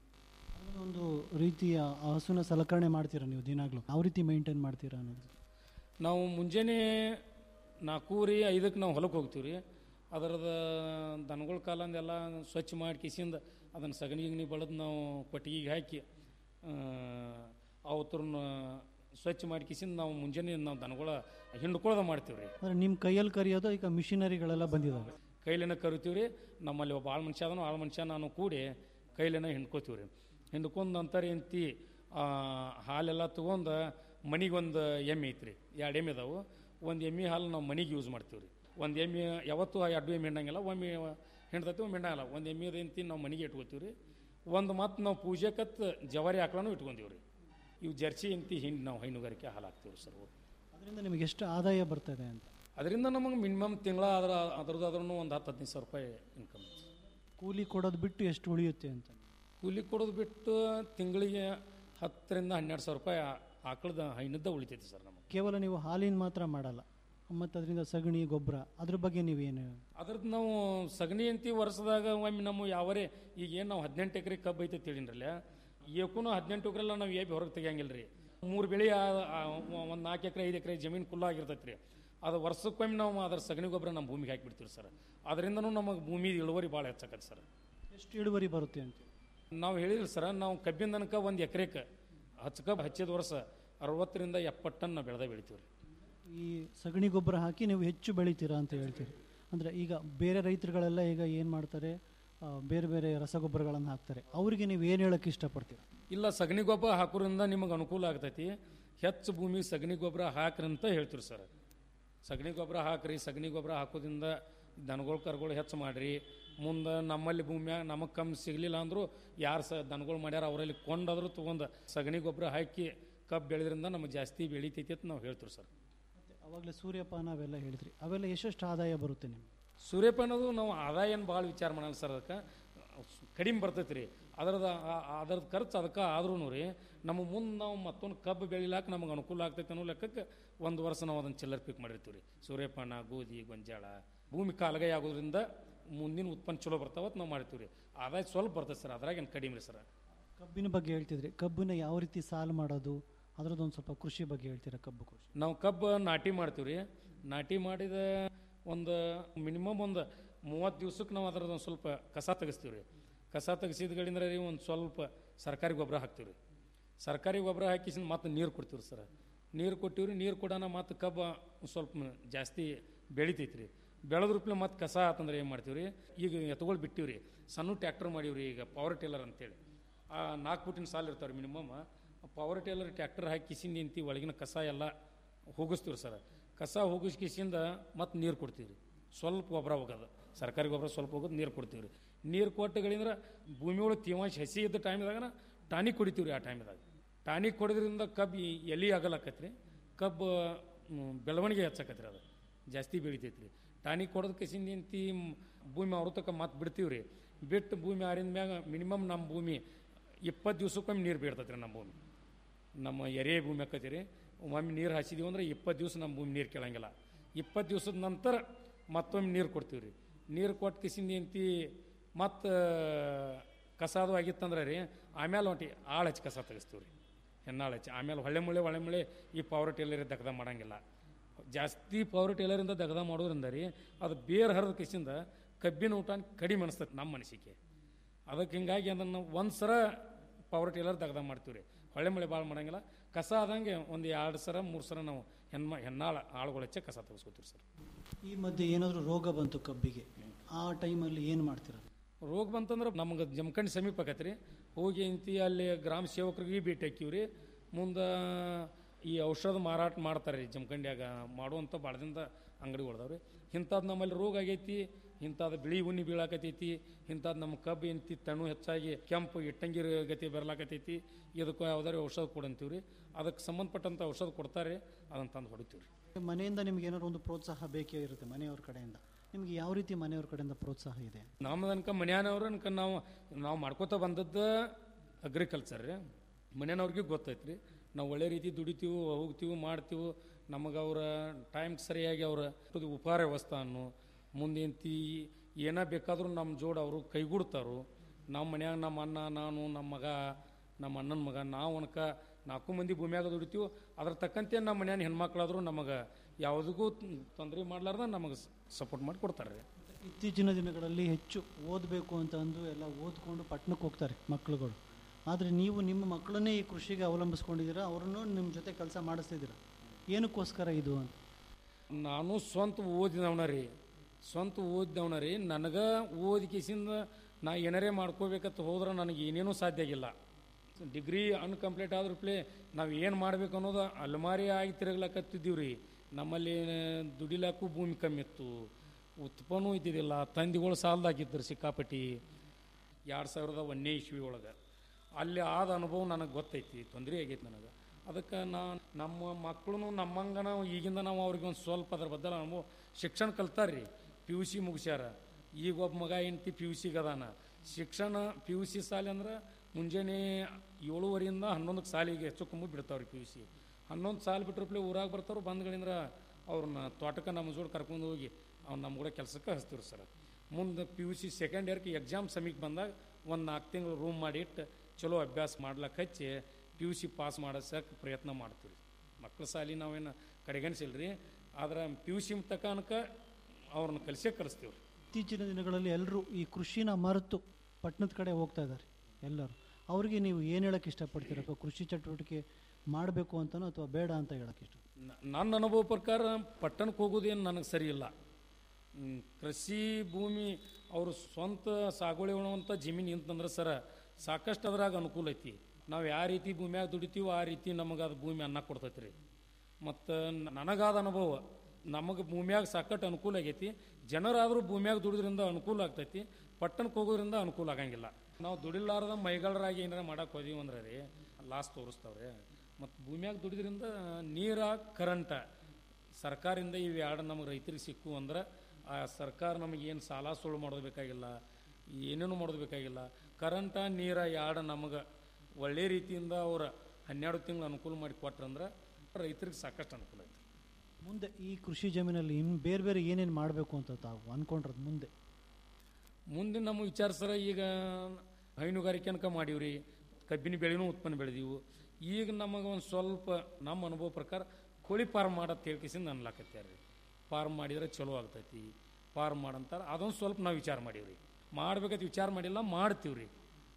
ಒಂದು ರೀತಿಯ ಆ ಹಸುನ ಸಲಕರಣೆ ಮಾಡ್ತೀರಾ ನೀವು ದಿನಾಗ್ಲೂ ಯಾವ ರೀತಿ ಮೇಂಟೈನ್ ಮಾಡ್ತೀರಾ ಅನ್ನೋದು ನಾವು ಮುಂಜಾನೆ ನಾಲ್ಕೂವರೆ ಐದಕ್ಕೆ ನಾವು ಹೊಲಕ್ಕೆ ಹೋಗ್ತೀವಿ ರೀ ಅದರದ ದನಗಳ ಕಾಲಂದೆಲ್ಲ ಸ್ವಚ್ಛ ಮಾಡಿ ಕಿಸಿಂದ ಅದನ್ನು ಸಗಣಿ ಗಿಗಣಿ ಬೆಳೆದು ನಾವು ಕೊಟ್ಟಿಗೆಗೆ ಹಾಕಿ ಅವತ್ರನ್ನ ಸ್ವಚ್ಛ ಮಾಡಿ ಕಿಸಿಂದ ನಾವು ಮುಂಜಾನೆ ನಾವು ದನಗಳ ಹಿಂಡ್ಕೊಳ್ಳೋದು ಮಾಡ್ತೀವಿ ರೀ ಅಂದರೆ ನಿಮ್ಮ ಕೈಯಲ್ಲಿ ಕರಿಯೋದು ಈಗ ಮಿಷಿನರಿಗಳೆಲ್ಲ ಬಂದಿದ್ದಾವೆ ಕೈಲೇನ ಕರಿತೀವಿ ರೀ ನಮ್ಮಲ್ಲಿ ಒಬ್ಬ ಆಳು ಮನುಷ್ಯ ಅದನ್ನು ಆಳು ಮನುಷ್ಯ ನಾನು ಕೂಡಿ ಕೈಲೇನ ಹಿಂಡ್ಕೋತೀವಿ ರೀ ಹಿಂಡ್ಕೊಂಡ್ ನಂತರ ಎಂತಿ ಹಾಲೆಲ್ಲ ತೊಗೊಂಡು ಮನಿಗೆ ಒಂದು ಎಮ್ಮೆ ಐತ್ರಿ ಎರಡು ಎಮ್ಮೆ ಇದಾವೆ ಒಂದು ಎಮ್ಮೆ ಹಾಲು ನಾವು ಮನಿಗೆ ಯೂಸ್ ಮಾಡ್ತೀವಿ ರೀ ಒಂದು ಎಮ್ಮೆ ಯಾವತ್ತೂ ಆ ಎರಡು ಎಮ್ಮೆ ಹಿಂಡಂಗಿಲ್ಲ ಒಮ್ಮೆ ಹಿಂಡ್ತೈತಿ ಒಮ್ಮೆ ಹಿಂಡಂಗಿಲ್ಲ ಒಂದು ಎಮ್ಮೆ ಎಂತಿ ನಾವು ಮನೆಗೆ ಇಟ್ಕೋತೀವಿ ರೀ ಒಂದು ಮತ್ತು ನಾವು ಪೂಜೆಕತ್ ಜವಾರಿ ಆಕಳನೂ ಇಟ್ಕೊಂತೀವಿ ರೀ ಇವು ಜರ್ಸಿ ಎಂತಿ ಹಿಂಡಿ ನಾವು ಹೈನುಗಾರಿಕೆ ಹಾಲು ಹಾಕ್ತೀವಿ ಸರ್ ಅದರಿಂದ ನಿಮಗೆ ಎಷ್ಟು ಆದಾಯ ಬರ್ತದೆ ಅಂತ ಅದರಿಂದ ನಮಗೆ ಮಿನಿಮಮ್ ತಿಂಗಳ ಅದರ ಅದ್ರದ್ದು ಅದ್ರೂ ಒಂದು ಹತ್ತು ಹದಿನೈದು ಸಾವಿರ ರೂಪಾಯಿ ಇನ್ಕಮ್ ಕೂಲಿ ಕೊಡೋದು ಬಿಟ್ಟು ಎಷ್ಟು ಉಳಿಯುತ್ತೆ ಅಂತ ಕೂಲಿ ಕೊಡೋದು ಬಿಟ್ಟು ತಿಂಗಳಿಗೆ ಹತ್ತರಿಂದ ಹನ್ನೆರಡು ಸಾವಿರ ರೂಪಾಯಿ ಆಕಳದ ಹೈನದ್ದ ಉಳಿತೈತಿ ಸರ್ ನಮಗೆ ಕೇವಲ ನೀವು ಹಾಲಿನ ಮಾತ್ರ ಮಾಡಲ್ಲ ಮತ್ತು ಅದರಿಂದ ಸಗಣಿ ಗೊಬ್ಬರ ಅದ್ರ ಬಗ್ಗೆ ನೀವೇನು ಅದ್ರದ್ದು ನಾವು ಸಗಣಿ ಅಂತೀವಿ ವರ್ಷದಾಗ ಒಮ್ಮೆ ನಮ್ಮ ಯಾವರೇ ಈಗ ಏನು ನಾವು ಹದಿನೆಂಟು ಎಕರೆ ಕಬ್ಬು ಐತೆ ತಿಳಿನ್ರಲ್ಲ ಏಕೂ ಹದಿನೆಂಟು ಎಕರೆಲ್ಲ ನಾವು ಏಬಿ ಹೊರಗೆ ತೆಗಿಯಂಗಿಲ್ಲ ರೀ ಮೂರು ಬೆಳೆ ಒಂದು ನಾಲ್ಕು ಎಕರೆ ಐದು ಎಕರೆ ಜಮೀನು ಕುಲ್ಲಾಗಿರ್ತೈತೆ ರೀ ಅದು ವರ್ಷಕ್ಕೊಮ್ಮೆ ನಾವು ಅದ್ರ ಸಗಣಿ ಗೊಬ್ಬರ ನಮ್ಮ ಭೂಮಿಗೆ ಹಾಕಿಬಿಡ್ತೀವಿ ಸರ್ ಅದರಿಂದನೂ ನಮಗೆ ಭೂಮಿ ಇಳುವರಿ ಭಾಳ ಹೆಚ್ಚಾಕತ್ತೆ ಸರ್ ಎಷ್ಟು ಇಳುವರಿ ಬರುತ್ತೆ ಅಂತ ನಾವು ಹೇಳಿಲ್ಲ ಸರ್ ನಾವು ಕಬ್ಬಿನ ತನಕ ಒಂದು ಎಕರೆಗೆ ಹಚ್ಚ ಕಬ್ಬು ಹಚ್ಚಿದ ವರ್ಷ ಅರವತ್ತರಿಂದ ಎಪ್ಪತ್ತು ಟನ್ ನಾವು ಬೆಳೆದ ಬೆಳಿತೀವಿ ರೀ ಈ ಸಗಣಿ ಗೊಬ್ಬರ ಹಾಕಿ ನೀವು ಹೆಚ್ಚು ಬೆಳಿತೀರಾ ಅಂತ ಹೇಳ್ತೀರಿ ಅಂದರೆ ಈಗ ಬೇರೆ ರೈತರುಗಳೆಲ್ಲ ಈಗ ಏನು ಮಾಡ್ತಾರೆ ಆ, ಬೇರೆ ಬೇರೆ ರಸಗೊಬ್ಬರಗಳನ್ನು ಹಾಕ್ತಾರೆ ಅವರಿಗೆ ನೀವು ಏನು ಹೇಳೋಕ್ಕೆ ಇಷ್ಟಪಡ್ತೀರಾ ಇಲ್ಲ ಸಗಣಿ ಗೊಬ್ಬರ ಹಾಕೋದ್ರಿಂದ ನಿಮಗೆ ಅನುಕೂಲ ಆಗ್ತೈತಿ ಹೆಚ್ಚು ಭೂಮಿಗೆ ಸಗಣಿ ಗೊಬ್ಬರ ಹಾಕ್ರಿ ಅಂತ ಹೇಳ್ತೀವಿ ಸರ್ ಸಗಣಿ ಗೊಬ್ಬರ ಹಾಕ್ರಿ ಸಗಣಿ ಗೊಬ್ಬರ ಹಾಕೋದ್ರಿಂದ ದನಗಳು ಕರುಗಳು ಹೆಚ್ಚು ಮಾಡಿರಿ ಮುಂದೆ ನಮ್ಮಲ್ಲಿ ಭೂಮಿಯಾಗ ನಮಗೆ ಕಮ್ಮಿ ಸಿಗಲಿಲ್ಲ ಅಂದರೂ ಯಾರು ಸ ದನಗಳು ಮಾಡ್ಯಾರ ಅವರಲ್ಲಿ ಕೊಂಡಾದ್ರೂ ತೊಗೊಂಡು ಸಗಣಿ ಗೊಬ್ಬರ ಹಾಕಿ ಕಬ್ಬು ಬೆಳೆದ್ರಿಂದ ನಮಗೆ ಜಾಸ್ತಿ ಬೆಳಿತೈತಿ ಅಂತ ನಾವು ಹೇಳ್ತೀವಿ ಸರ್ ಅವಾಗಲೇ ಸೂರ್ಯಪಾನ ಅವೆಲ್ಲ ಹೇಳಿದ್ರಿ ಅವೆಲ್ಲ ಎಷ್ಟೆಷ್ಟು ಆದಾಯ ಬರುತ್ತೆ ನಿಮ್ಗೆ ಸೂರ್ಯಪಾನದು ನಾವು ಆದಾಯ ಏನು ಭಾಳ ವಿಚಾರ ಮಾಡಲ್ಲ ಸರ್ ಅದಕ್ಕೆ ಕಡಿಮೆ ಬರ್ತೈತೆ ರೀ ಅದರದ ಅದರದ್ದು ಖರ್ಚು ಅದಕ್ಕೆ ಆದ್ರೂ ರೀ ನಮಗೆ ಮುಂದೆ ನಾವು ಮತ್ತೊಂದು ಕಬ್ಬು ಬೆಳಿಲಾಕ ನಮಗೆ ಅನುಕೂಲ ಆಗ್ತೈತೆ ಅನ್ನೋ ಲೆಕ್ಕಕ್ಕೆ ಒಂದು ವರ್ಷ ನಾವು ಅದನ್ನು ಚಿಲ್ಲರ್ ಪಿಕ್ ಮಾಡಿರ್ತೀವಿ ರೀ ಸೂರ್ಯಪಾನ ಗೋಧಿ ಗೊಂಜಾಳ ಭೂಮಿ ಕಾಲಗೈ ಆಗೋದ್ರಿಂದ ಮುಂದಿನ ಉತ್ಪನ್ನ ಚಲೋ ಬರ್ತಾವತ್ತು ನಾವು ಮಾಡ್ತೀವಿ ರೀ ಆದಾಯ ಸ್ವಲ್ಪ ಬರ್ತೈತೆ ಸರ್ ಅದ್ರಾಗ ಏನು ಕಡಿಮೆ ರೀ ಸರ್ ಕಬ್ಬಿನ ಬಗ್ಗೆ ಹೇಳ್ತಿದ್ರಿ ಕಬ್ಬನ್ನ ಯಾವ ರೀತಿ ಸಾಲು ಮಾಡೋದು ಅದರದ್ದೊಂದು ಸ್ವಲ್ಪ ಕೃಷಿ ಬಗ್ಗೆ ಹೇಳ್ತೀರಾ ಕಬ್ಬು ಕೃಷಿ ನಾವು ಕಬ್ಬು ನಾಟಿ ಮಾಡ್ತೀವಿ ರೀ ನಾಟಿ ಮಾಡಿದ ಒಂದು ಮಿನಿಮಮ್ ಒಂದು ಮೂವತ್ತು ದಿವ್ಸಕ್ಕೆ ನಾವು ಅದ್ರದ್ದು ಒಂದು ಸ್ವಲ್ಪ ಕಸ ತೆಗಿಸ್ತೀವಿ ರೀ ಕಸ ತೆಗೆಸಿದ್ಗಳಿಂದ ರೀ ಒಂದು ಸ್ವಲ್ಪ ಸರ್ಕಾರಿ ಗೊಬ್ಬರ ಹಾಕ್ತೀವಿ ರೀ ಸರ್ಕಾರಿ ಗೊಬ್ಬರ ಹಾಕಿಸಿದ ಮತ್ತೆ ನೀರು ಕೊಡ್ತೀವಿ ಸರ್ ನೀರು ಕೊಟ್ಟಿವಿ ರೀ ನೀರು ಕೊಡೋಣ ಮತ್ತು ಕಬ್ಬು ಒಂದ್ ಸ್ವಲ್ಪ ಜಾಸ್ತಿ ಬೆಳಿತೈತಿ ರೀ ಬೆಳೆದ ರೂಪಲೆ ಮತ್ತೆ ಕಸ ಆತಂದ್ರೆ ಏನು ಮಾಡ್ತೀವಿ ರೀ ಈಗ ಎತ್ಗಳು ಬಿಟ್ಟಿವಿ ರೀ ಸಣ್ಣ ಟ್ಯಾಕ್ಟರ್ ಮಾಡೀವಿ ರೀ ಈಗ ಪವರ್ ಟೇಲರ್ ಅಂತೇಳಿ ಆ ನಾಲ್ಕು ಫುಟಿನ ಸಾಲು ಇರ್ತಾವೆ ರೀ ಮಿನಿಮಮ್ ಪವರ್ ಟೇಲರ್ ಟ್ಯಾಕ್ಟರ್ ಹಾಕಿ ಕಿಸಿಂದ ನಿಂತು ಒಳಗಿನ ಕಸ ಎಲ್ಲ ಹೋಗಿಸ್ತೀವಿ ಸರ್ ಕಸ ಹೋಗಿಸ್ಕಿಸಿಂದ ಮತ್ತೆ ನೀರು ಕೊಡ್ತೀವಿ ರೀ ಸ್ವಲ್ಪ ಗೊಬ್ಬರ ಹೋಗೋದು ಸರ್ಕಾರಿ ಗೊಬ್ಬರ ಸ್ವಲ್ಪ ಹೋಗೋದು ನೀರು ಕೊಡ್ತೀವಿ ರೀ ನೀರು ಕೊಟ್ಟಗಳಿಂದ್ರೆ ಭೂಮಿ ಒಳಗೆ ತೇವಾಂಶ ಹಸಿ ಇದ್ದ ಟೈಮ್ದಾಗ ಟಾನಿಕ್ ಕುಡಿತೀವಿ ರೀ ಆ ಟೈಮ್ದಾಗ ಟಾನಿಕ್ ಕೊಡೋದ್ರಿಂದ ಕಬ್ಬು ಈ ಎಲೆ ಆಗಲಕ್ಕತ್ರಿ ಕಬ್ಬು ಮ್, ಬೆಳವಣಿಗೆ ಹೆಚ್ಚಾಕತ್ರಿ ಅದು ಜಾಸ್ತಿ ಬೆಳಿತೈತಿ ರೀ ಟಾನಿಕ್ ಕೊಡೋದು ಕಸಿಂದ ನಿಂತು ಭೂಮಿ ಅವ್ರತಕ್ಕ ಮತ್ತೆ ಬಿಡ್ತೀವಿ ರೀ ಬಿಟ್ಟು ಭೂಮಿ ಆರಿದ ಮ್ಯಾಗ ಮಿನಿಮಮ್ ನಮ್ಮ ಭೂಮಿ ಇಪ್ಪತ್ತು ದಿವ್ಸಕ್ಕೊಮ್ಮೆ ನೀರು ಬೀಳ್ತೈತೆ ರೀ ನಮ್ಮ ಭೂಮಿ ನಮ್ಮ ಎರೆ ಭೂಮಿ ಆಕತಿ ರೀ ಒಮ್ಮೆ ನೀರು ಹಾಸಿದೀವಿ ಅಂದ್ರೆ ಇಪ್ಪತ್ತು ದಿವಸ ನಮ್ಮ ಭೂಮಿ ನೀರು ಕೇಳಂಗಿಲ್ಲ ಇಪ್ಪತ್ತು ದಿವಸದ ನಂತರ ಮತ್ತೊಮ್ಮೆ ನೀರು ಕೊಡ್ತೀವಿ ರೀ ನೀರು ಕೊಟ್ಟು ಕಿಸಿಂದ ಎಂತಿ ಮತ್ತು ಕಸ ಅದು ಆಗಿತ್ತಂದ್ರೆ ರೀ ಆಮೇಲೆ ಒಂಟಿ ಆಳು ಹಚ್ಚಿ ಕಸ ತೆಗಿಸ್ತೀವಿ ರೀ ಹೆಣ್ಣಾಳು ಹಚ್ಚಿ ಆಮೇಲೆ ಹೊಳೆ ಮುಳೆ ಹೊಳೆ ಮುಳೆ ಈ ಪವರ್ ಟೇಲರ್ ದಗದ ಮಾಡಂಗಿಲ್ಲ ಜಾಸ್ತಿ ಪವರ್ ಟೇಲರಿಂದ ದಗದ ಮಾಡೋದ್ರಿಂದ ರೀ ಅದು ಬೇರೆ ಹರಿದ ಕಿಸಿಂದ ಕಬ್ಬಿನ ಊಟ ಕಡಿಮೆ ಅನಿಸ್ತೈತೆ ನಮ್ಮ ಮನಸ್ಸಿಗೆ ಅದಕ್ಕೆ ಹಿಂಗಾಗಿ ಅದನ್ನು ಒಂದು ಸರ ಪವರ್ ಟೇಲರ್ ದಗದ ಮಾಡ್ತೀವಿ ರೀ ಹೊಳೆ ಮಳೆ ಭಾಳ ಮಾಡಂಗಿಲ್ಲ ಕಸ ಆದಂಗೆ ಒಂದು ಎರಡು ಸರ ಮೂರು ಸರ ನಾವು ಹೆಣ್ಮ ಹೆಣ್ಣಾಳ ಆಳುಗಳ ಹಚ್ಚೆ ಕಸ ತೆಗೆಸ್ಕೊತೀವಿ ಸರ್ ಈ ಮಧ್ಯೆ ಏನಾದರೂ ರೋಗ ಬಂತು ಕಬ್ಬಿಗೆ ಆ ಟೈಮಲ್ಲಿ ಏನು ಮಾಡ್ತೀರಾ ರೋಗ ಬಂತಂದ್ರೆ ನಮ್ಗೆ ಜಮಖಂಡಿ ಸಮೀಪ ಆಕೈತೆ ರೀ ಹೋಗಿ ಇಂತಿ ಅಲ್ಲಿ ಗ್ರಾಮ ಸೇವಕರಿಗೆ ಭೇಟಿ ಹಾಕಿವಿ ರೀ ಮುಂದೆ ಈ ಔಷಧ ಮಾರಾಟ ಮಾಡ್ತಾರೆ ರೀ ಜಮಖಂಡ್ಯಾಗ ಮಾಡುವಂಥ ಭಾಳದಿಂದ ಅಂಗಡಿಗಳದಾವ ರೀ ಇಂಥದ್ದು ನಮ್ಮಲ್ಲಿ ರೋಗ ಆಗೈತಿ ಇಂಥದ್ದು ಬಿಳಿ ಉಣ್ಣಿ ಬೀಳಾಕತೈತಿ ಇಂಥದ್ದು ನಮ್ಮ ಕಬ್ಬು ಎಂತಿ ತಣ್ಣು ಹೆಚ್ಚಾಗಿ ಕೆಂಪು ಇಟ್ಟಂಗಿ ಗತಿ ಬರ್ಲಾಕತೈತಿ ಇದಕ್ಕೆ ಯಾವ್ದಾರು ಔಷಧ ಕೊಡಂತೀವಿ ರೀ ಅದಕ್ಕೆ ಸಂಬಂಧಪಟ್ಟಂಥ ಔಷಧ ಕೊಡ್ತಾರೆ ಅದನ್ನು ತಂದು ಹೊಡಿತೀವಿ ರೀ ಮನೆಯಿಂದ ನಿಮ್ಗೆ ಏನಾದ್ರು ಒಂದು ಪ್ರೋತ್ಸಾಹ ಬೇಕೇ ಇರುತ್ತೆ ಮನೆಯವ್ರ ಕಡೆಯಿಂದ ನಿಮ್ಗೆ ಯಾವ ರೀತಿ ಮನೆಯವ್ರ ಕಡೆಯಿಂದ ಪ್ರೋತ್ಸಾಹ ಇದೆ ನಮ್ಮ ತನಕ ಮನ್ಯಾನವ್ರ ಅನ್ಕ ನಾವು ನಾವು ಮಾಡ್ಕೋತ ಬಂದದ್ದು ಅಗ್ರಿಕಲ್ಚರ್ ರೀ ಮನ್ಯಾನವ್ರಿಗೆ ಗೊತ್ತೈತೆ ರೀ ನಾವು ಒಳ್ಳೆ ರೀತಿ ದುಡಿತೀವಿ ಹೋಗ್ತೀವಿ ಮಾಡ್ತೀವಿ ನಮಗೆ ಅವರ ಟೈಮ್ ಸರಿಯಾಗಿ ಅವರ ಉಪಹಾರ ವ್ಯವಸ್ಥೆ ಅನ್ನು ಮುಂದೇಂತಿ ಏನೇ ಬೇಕಾದರೂ ನಮ್ಮ ಜೋಡ ಅವರು ಕೈಗೂಡ್ತಾರು ನಮ್ಮ ಮನ್ಯಾಗ ನಮ್ಮ ಅಣ್ಣ ನಾನು ನಮ್ಮ ಮಗ ನಮ್ಮ ಅಣ್ಣನ ಮಗ ನಾವು ಅನ್ಕ ನಾಲ್ಕು ಮಂದಿ ಭೂಮಿಯಾಗ ದುಡಿತೀವಿ ಅದ್ರ ತಕ್ಕಂತೆ ನಮ್ಮ ಮನ್ಯಾನ ಹೆಣ್ಮಕ್ಳಾದರೂ ನಮಗೆ ಯಾವುದಕ್ಕೂ ತೊಂದರೆ ಮಾಡ್ಲಾರ್ದ ನಮಗೆ ಸಪೋರ್ಟ್ ಮಾಡಿ ಕೊಡ್ತಾರೆ ರೀ ಇತ್ತೀಚಿನ ದಿನಗಳಲ್ಲಿ ಹೆಚ್ಚು ಓದಬೇಕು ಅಂತ ಅಂದು ಎಲ್ಲ ಓದ್ಕೊಂಡು ಪಟ್ಟಣಕ್ಕೆ ಹೋಗ್ತಾರೆ ಮಕ್ಕಳುಗಳು ಆದರೆ ನೀವು ನಿಮ್ಮ ಮಕ್ಕಳನ್ನೇ ಈ ಕೃಷಿಗೆ ಅವಲಂಬಿಸ್ಕೊಂಡಿದ್ದೀರಾ ಅವರನ್ನು ನಿಮ್ಮ ಜೊತೆ ಕೆಲಸ ಮಾಡಿಸ್ತಿದ್ದೀರಾ ಏನಕ್ಕೋಸ್ಕರ ಇದು ಅಂತ ನಾನು ಸ್ವಂತ ಓದಿದವನ ರೀ ಸ್ವಂತ ಓದಿದವನ ರೀ ನನಗೆ ಓದಿಕಿಸಿಂದ ನಾ ಏನಾರೇ ಮಾಡ್ಕೋಬೇಕಂತ ಹೋದ್ರೆ ನನಗೆ ಏನೇನೂ ಸಾಧ್ಯ ಆಗಿಲ್ಲ ಡಿಗ್ರಿ ಅನ್ಕಂಪ್ಲೀಟ್ ಆದ್ರ ಪ್ಲೇ ನಾವು ಏನು ಮಾಡ್ಬೇಕು ಅನ್ನೋದು ಅಲ್ಮಾರಿ ಆಗಿ ತಿರುಗ್ಲಕತ್ತಿದ್ದೀವಿ ರೀ ನಮ್ಮಲ್ಲಿ ದುಡಿಲಾಕು ಭೂಮಿ ಕಮ್ಮಿ ಇತ್ತು ಉತ್ಪನ್ನೂ ಇದ್ದಿದ್ದಿಲ್ಲ ತಂದಿಗಳು ಸಾಲದಾಗಿದ್ದರು ಸಿಕ್ಕಾಪಟ್ಟಿ ಎರಡು ಸಾವಿರದ ಒಂದನೇ ಇಸ್ವಿ ಒಳಗೆ ಅಲ್ಲಿ ಆದ ಅನುಭವ ನನಗೆ ಗೊತ್ತೈತಿ ತೊಂದರೆ ಆಗೈತಿ ನನಗೆ ಅದಕ್ಕೆ ನಾ ನಮ್ಮ ಮಕ್ಕಳು ನಮ್ಮಂಗ ನಾವು ಈಗಿಂದ ನಾವು ಅವ್ರಿಗೆ ಒಂದು ಸ್ವಲ್ಪ ಅದ್ರ ಬದಲ ಅನುಭವ ಶಿಕ್ಷಣ ಕಲ್ತಾರ್ರಿ ರೀ ಪಿ ಯು ಸಿ ಮುಗಿಸ್ಯಾರ ಈಗ ಒಬ್ಬ ಮಗ ಹೆಂಡ್ತಿ ಪಿ ಯು ಸಿಗೆ ಅದಾನ ಶಿಕ್ಷಣ ಪಿ ಯು ಸಿ ಸಾಲಿ ಅಂದ್ರೆ ಮುಂಜಾನೆ ಏಳುವರೆಯಿಂದ ಹನ್ನೊಂದಕ್ಕೆ ಸಾಲಿಗೆ ಹೆಚ್ಚು ಕಮ್ಮಿ ಬಿಡ್ತಾವ್ರಿ ಪಿ ಯು ಸಿ ಹನ್ನೊಂದು ಸಾಲು ಬಿಟ್ಟರುಪ್ಲೆ ಊರಾಗ ಬರ್ತಾರೋ ಬಂದ್ಗಳಿಂದ ಅವ್ರನ್ನ ತೋಟಕ್ಕೆ ನಮ್ಮ ಜೋಡಿ ಕರ್ಕೊಂಡು ಹೋಗಿ ಅವ್ನು ನಮ್ಮ ಕೂಡ ಕೆಲಸಕ್ಕೆ ಹಚ್ತೀವಿ ಸರ್ ಮುಂದೆ ಪಿ ಯು ಸಿ ಸೆಕೆಂಡ್ ಇಯರ್ಗೆ ಎಕ್ಸಾಮ್ ಸಮೀಪ ಬಂದಾಗ ಒಂದು ನಾಲ್ಕು ತಿಂಗಳು ರೂಮ್ ಮಾಡಿಟ್ಟು ಚಲೋ ಅಭ್ಯಾಸ ಮಾಡ್ಲಕ್ಕೆ ಹಚ್ಚಿ ಪಿ ಯು ಸಿ ಪಾಸ್ ಮಾಡಿಸೋಕೆ ಪ್ರಯತ್ನ ಮಾಡ್ತೀವಿ ಮಕ್ಕಳ ಸಾಲಿ ನಾವೇನು ಕಡೆಗಣಿಸಿಲ್ಲ ರೀ ಆದ್ರೆ ಪಿ ಯು ಸಿ ತನಕ ಅವ್ರನ್ನ ಕಲಿಸೇ ಕಲಿಸ್ತೀವಿ ಇತ್ತೀಚಿನ ದಿನಗಳಲ್ಲಿ ಎಲ್ಲರೂ ಈ ಕೃಷಿನ ಮರೆತು ಪಟ್ಟಣದ ಕಡೆ ಹೋಗ್ತಾ ಇದ್ದಾರೆ ಎಲ್ಲರೂ ಅವರಿಗೆ ನೀವು ಏನು ಹೇಳಕ್ಕೆ ಇಷ್ಟಪಡ್ತೀರಾ ಅಥವಾ ಕೃಷಿ ಚಟುವಟಿಕೆ ಮಾಡಬೇಕು ಅಂತನೋ ಅಥವಾ ಬೇಡ ಅಂತ ಹೇಳಕ್ಕೆ ಇಷ್ಟ ನ- ನನ್ನ ಅನುಭವ ಪ್ರಕಾರ ಪಟ್ಟಣಕ್ಕೆ ಹೋಗೋದೇನು ನನಗೆ ಸರಿ ಇಲ್ಲ ಹ್ಮ್, ಕೃಷಿ ಭೂಮಿ ಅವರು ಸ್ವಂತ ಸಾಗುವಳಿ ಉಳುವಂಥ ಜಮೀನು ಅಂತಂದ್ರೆ ಸರ ಸಾಕಷ್ಟು ಅದ್ರಾಗ ಅನುಕೂಲ ಐತಿ ನಾವು ಯಾವ ರೀತಿ ಭೂಮಿಯಾಗ ದುಡಿತೀವೋ ಆ ರೀತಿ ನಮಗೆ ಅದು ಭೂಮಿ ಅನ್ನ ಕೊಡ್ತೈತಿ ರೀ ಮತ್ತು ನನಗಾದ ಅನುಭವ ನಮಗೆ ಭೂಮಿಯಾಗ ಸಾಕಷ್ಟು ಅನುಕೂಲ ಆಗೈತಿ ಜನರಾದರೂ ಭೂಮಿಯಾಗ ದುಡಿದ್ರಿಂದ ಅನುಕೂಲ ಆಗ್ತೈತಿ ಪಟ್ಟಣಕ್ಕೆ ಹೋಗೋದ್ರಿಂದ ಅನುಕೂಲ ಆಗಂಗಿಲ್ಲ ನಾವು ದುಡಿಲಾರ್ದ ಮೈಗಳರಾಗಿ ಏನಾರ ಮಾಡಕ್ಕೆ ಹೋದೀವಿ ಅಂದ್ರೆ ರೀ ಲಾಸ್ ತೋರಿಸ್ತಾವ್ರೆ ಮತ್ತು ಭೂಮಿಯಾಗ ದುಡಿದ್ರಿಂದ ನೀರ ಕರೆಂಟ ಸರ್ಕಾರದಿಂದ ಇವು ಎರಡು ನಮಗೆ ರೈತರಿಗೆ ಸಿಕ್ಕು ಅಂದ್ರೆ ಆ ಸರ್ಕಾರ ನಮಗೆ ಏನು ಸಾಲ ಸುಳ್ಳು ಮಾಡೋದು ಬೇಕಾಗಿಲ್ಲ ಏನೇನು ಮಾಡೋದು ಬೇಕಾಗಿಲ್ಲ ಕರೆಂಟ ನೀರ ಎರಡು ನಮಗೆ ಒಳ್ಳೆ ರೀತಿಯಿಂದ ಅವ್ರ ಹನ್ನೆರಡು ತಿಂಗಳು ಅನುಕೂಲ ಮಾಡಿ ಕೊಟ್ರಂದ್ರೆ ರೈತರಿಗೆ ಸಾಕಷ್ಟು ಅನುಕೂಲ ಐತೆ ಮುಂದೆ ಈ ಕೃಷಿ ಜಮೀನಲ್ಲಿ ಇನ್ನು ಬೇರೆ ಬೇರೆ ಏನೇನು ಮಾಡಬೇಕು ಅಂತ ತಾವು ಅನ್ಕೊಂಡ್ರದ್ದು ಮುಂದೆ ಮುಂದೆ ನಮ್ಮ ವಿಚಾರ ಸರ ಈಗ ಹೈನುಗಾರಿಕೆ ಅನ್ಕ ಮಾಡೀವ್ರಿ ಕಬ್ಬಿನ ಬೆಳೆನೂ ಉತ್ಪನ್ನ ಬೆಳೆದೀವು ಈಗ ನಮಗೆ ಒಂದು ಸ್ವಲ್ಪ ನಮ್ಮ ಅನುಭವ ಪ್ರಕಾರ ಕೋಳಿ ಫಾರ್ಮ್ ಮಾಡತ್ ಹೇಳ್ಕಿಸಿಂದ ಅನ್ಲಾಕತ್ಯಾರ ರೀ ಫಾರ್ಮ್ ಮಾಡಿದ್ರೆ ಚಲೋ ಆಗ್ತೈತಿ ಫಾರ್ಮ್ ಮಾಡಂತಾರೆ ಅದೊಂದು ಸ್ವಲ್ಪ ನಾವು ವಿಚಾರ ಮಾಡೀವ್ರಿ ಮಾಡ್ಬೇಕಂತ ವಿಚಾರ ಮಾಡಿಲ್ಲ ಮಾಡ್ತೀವಿ ರೀ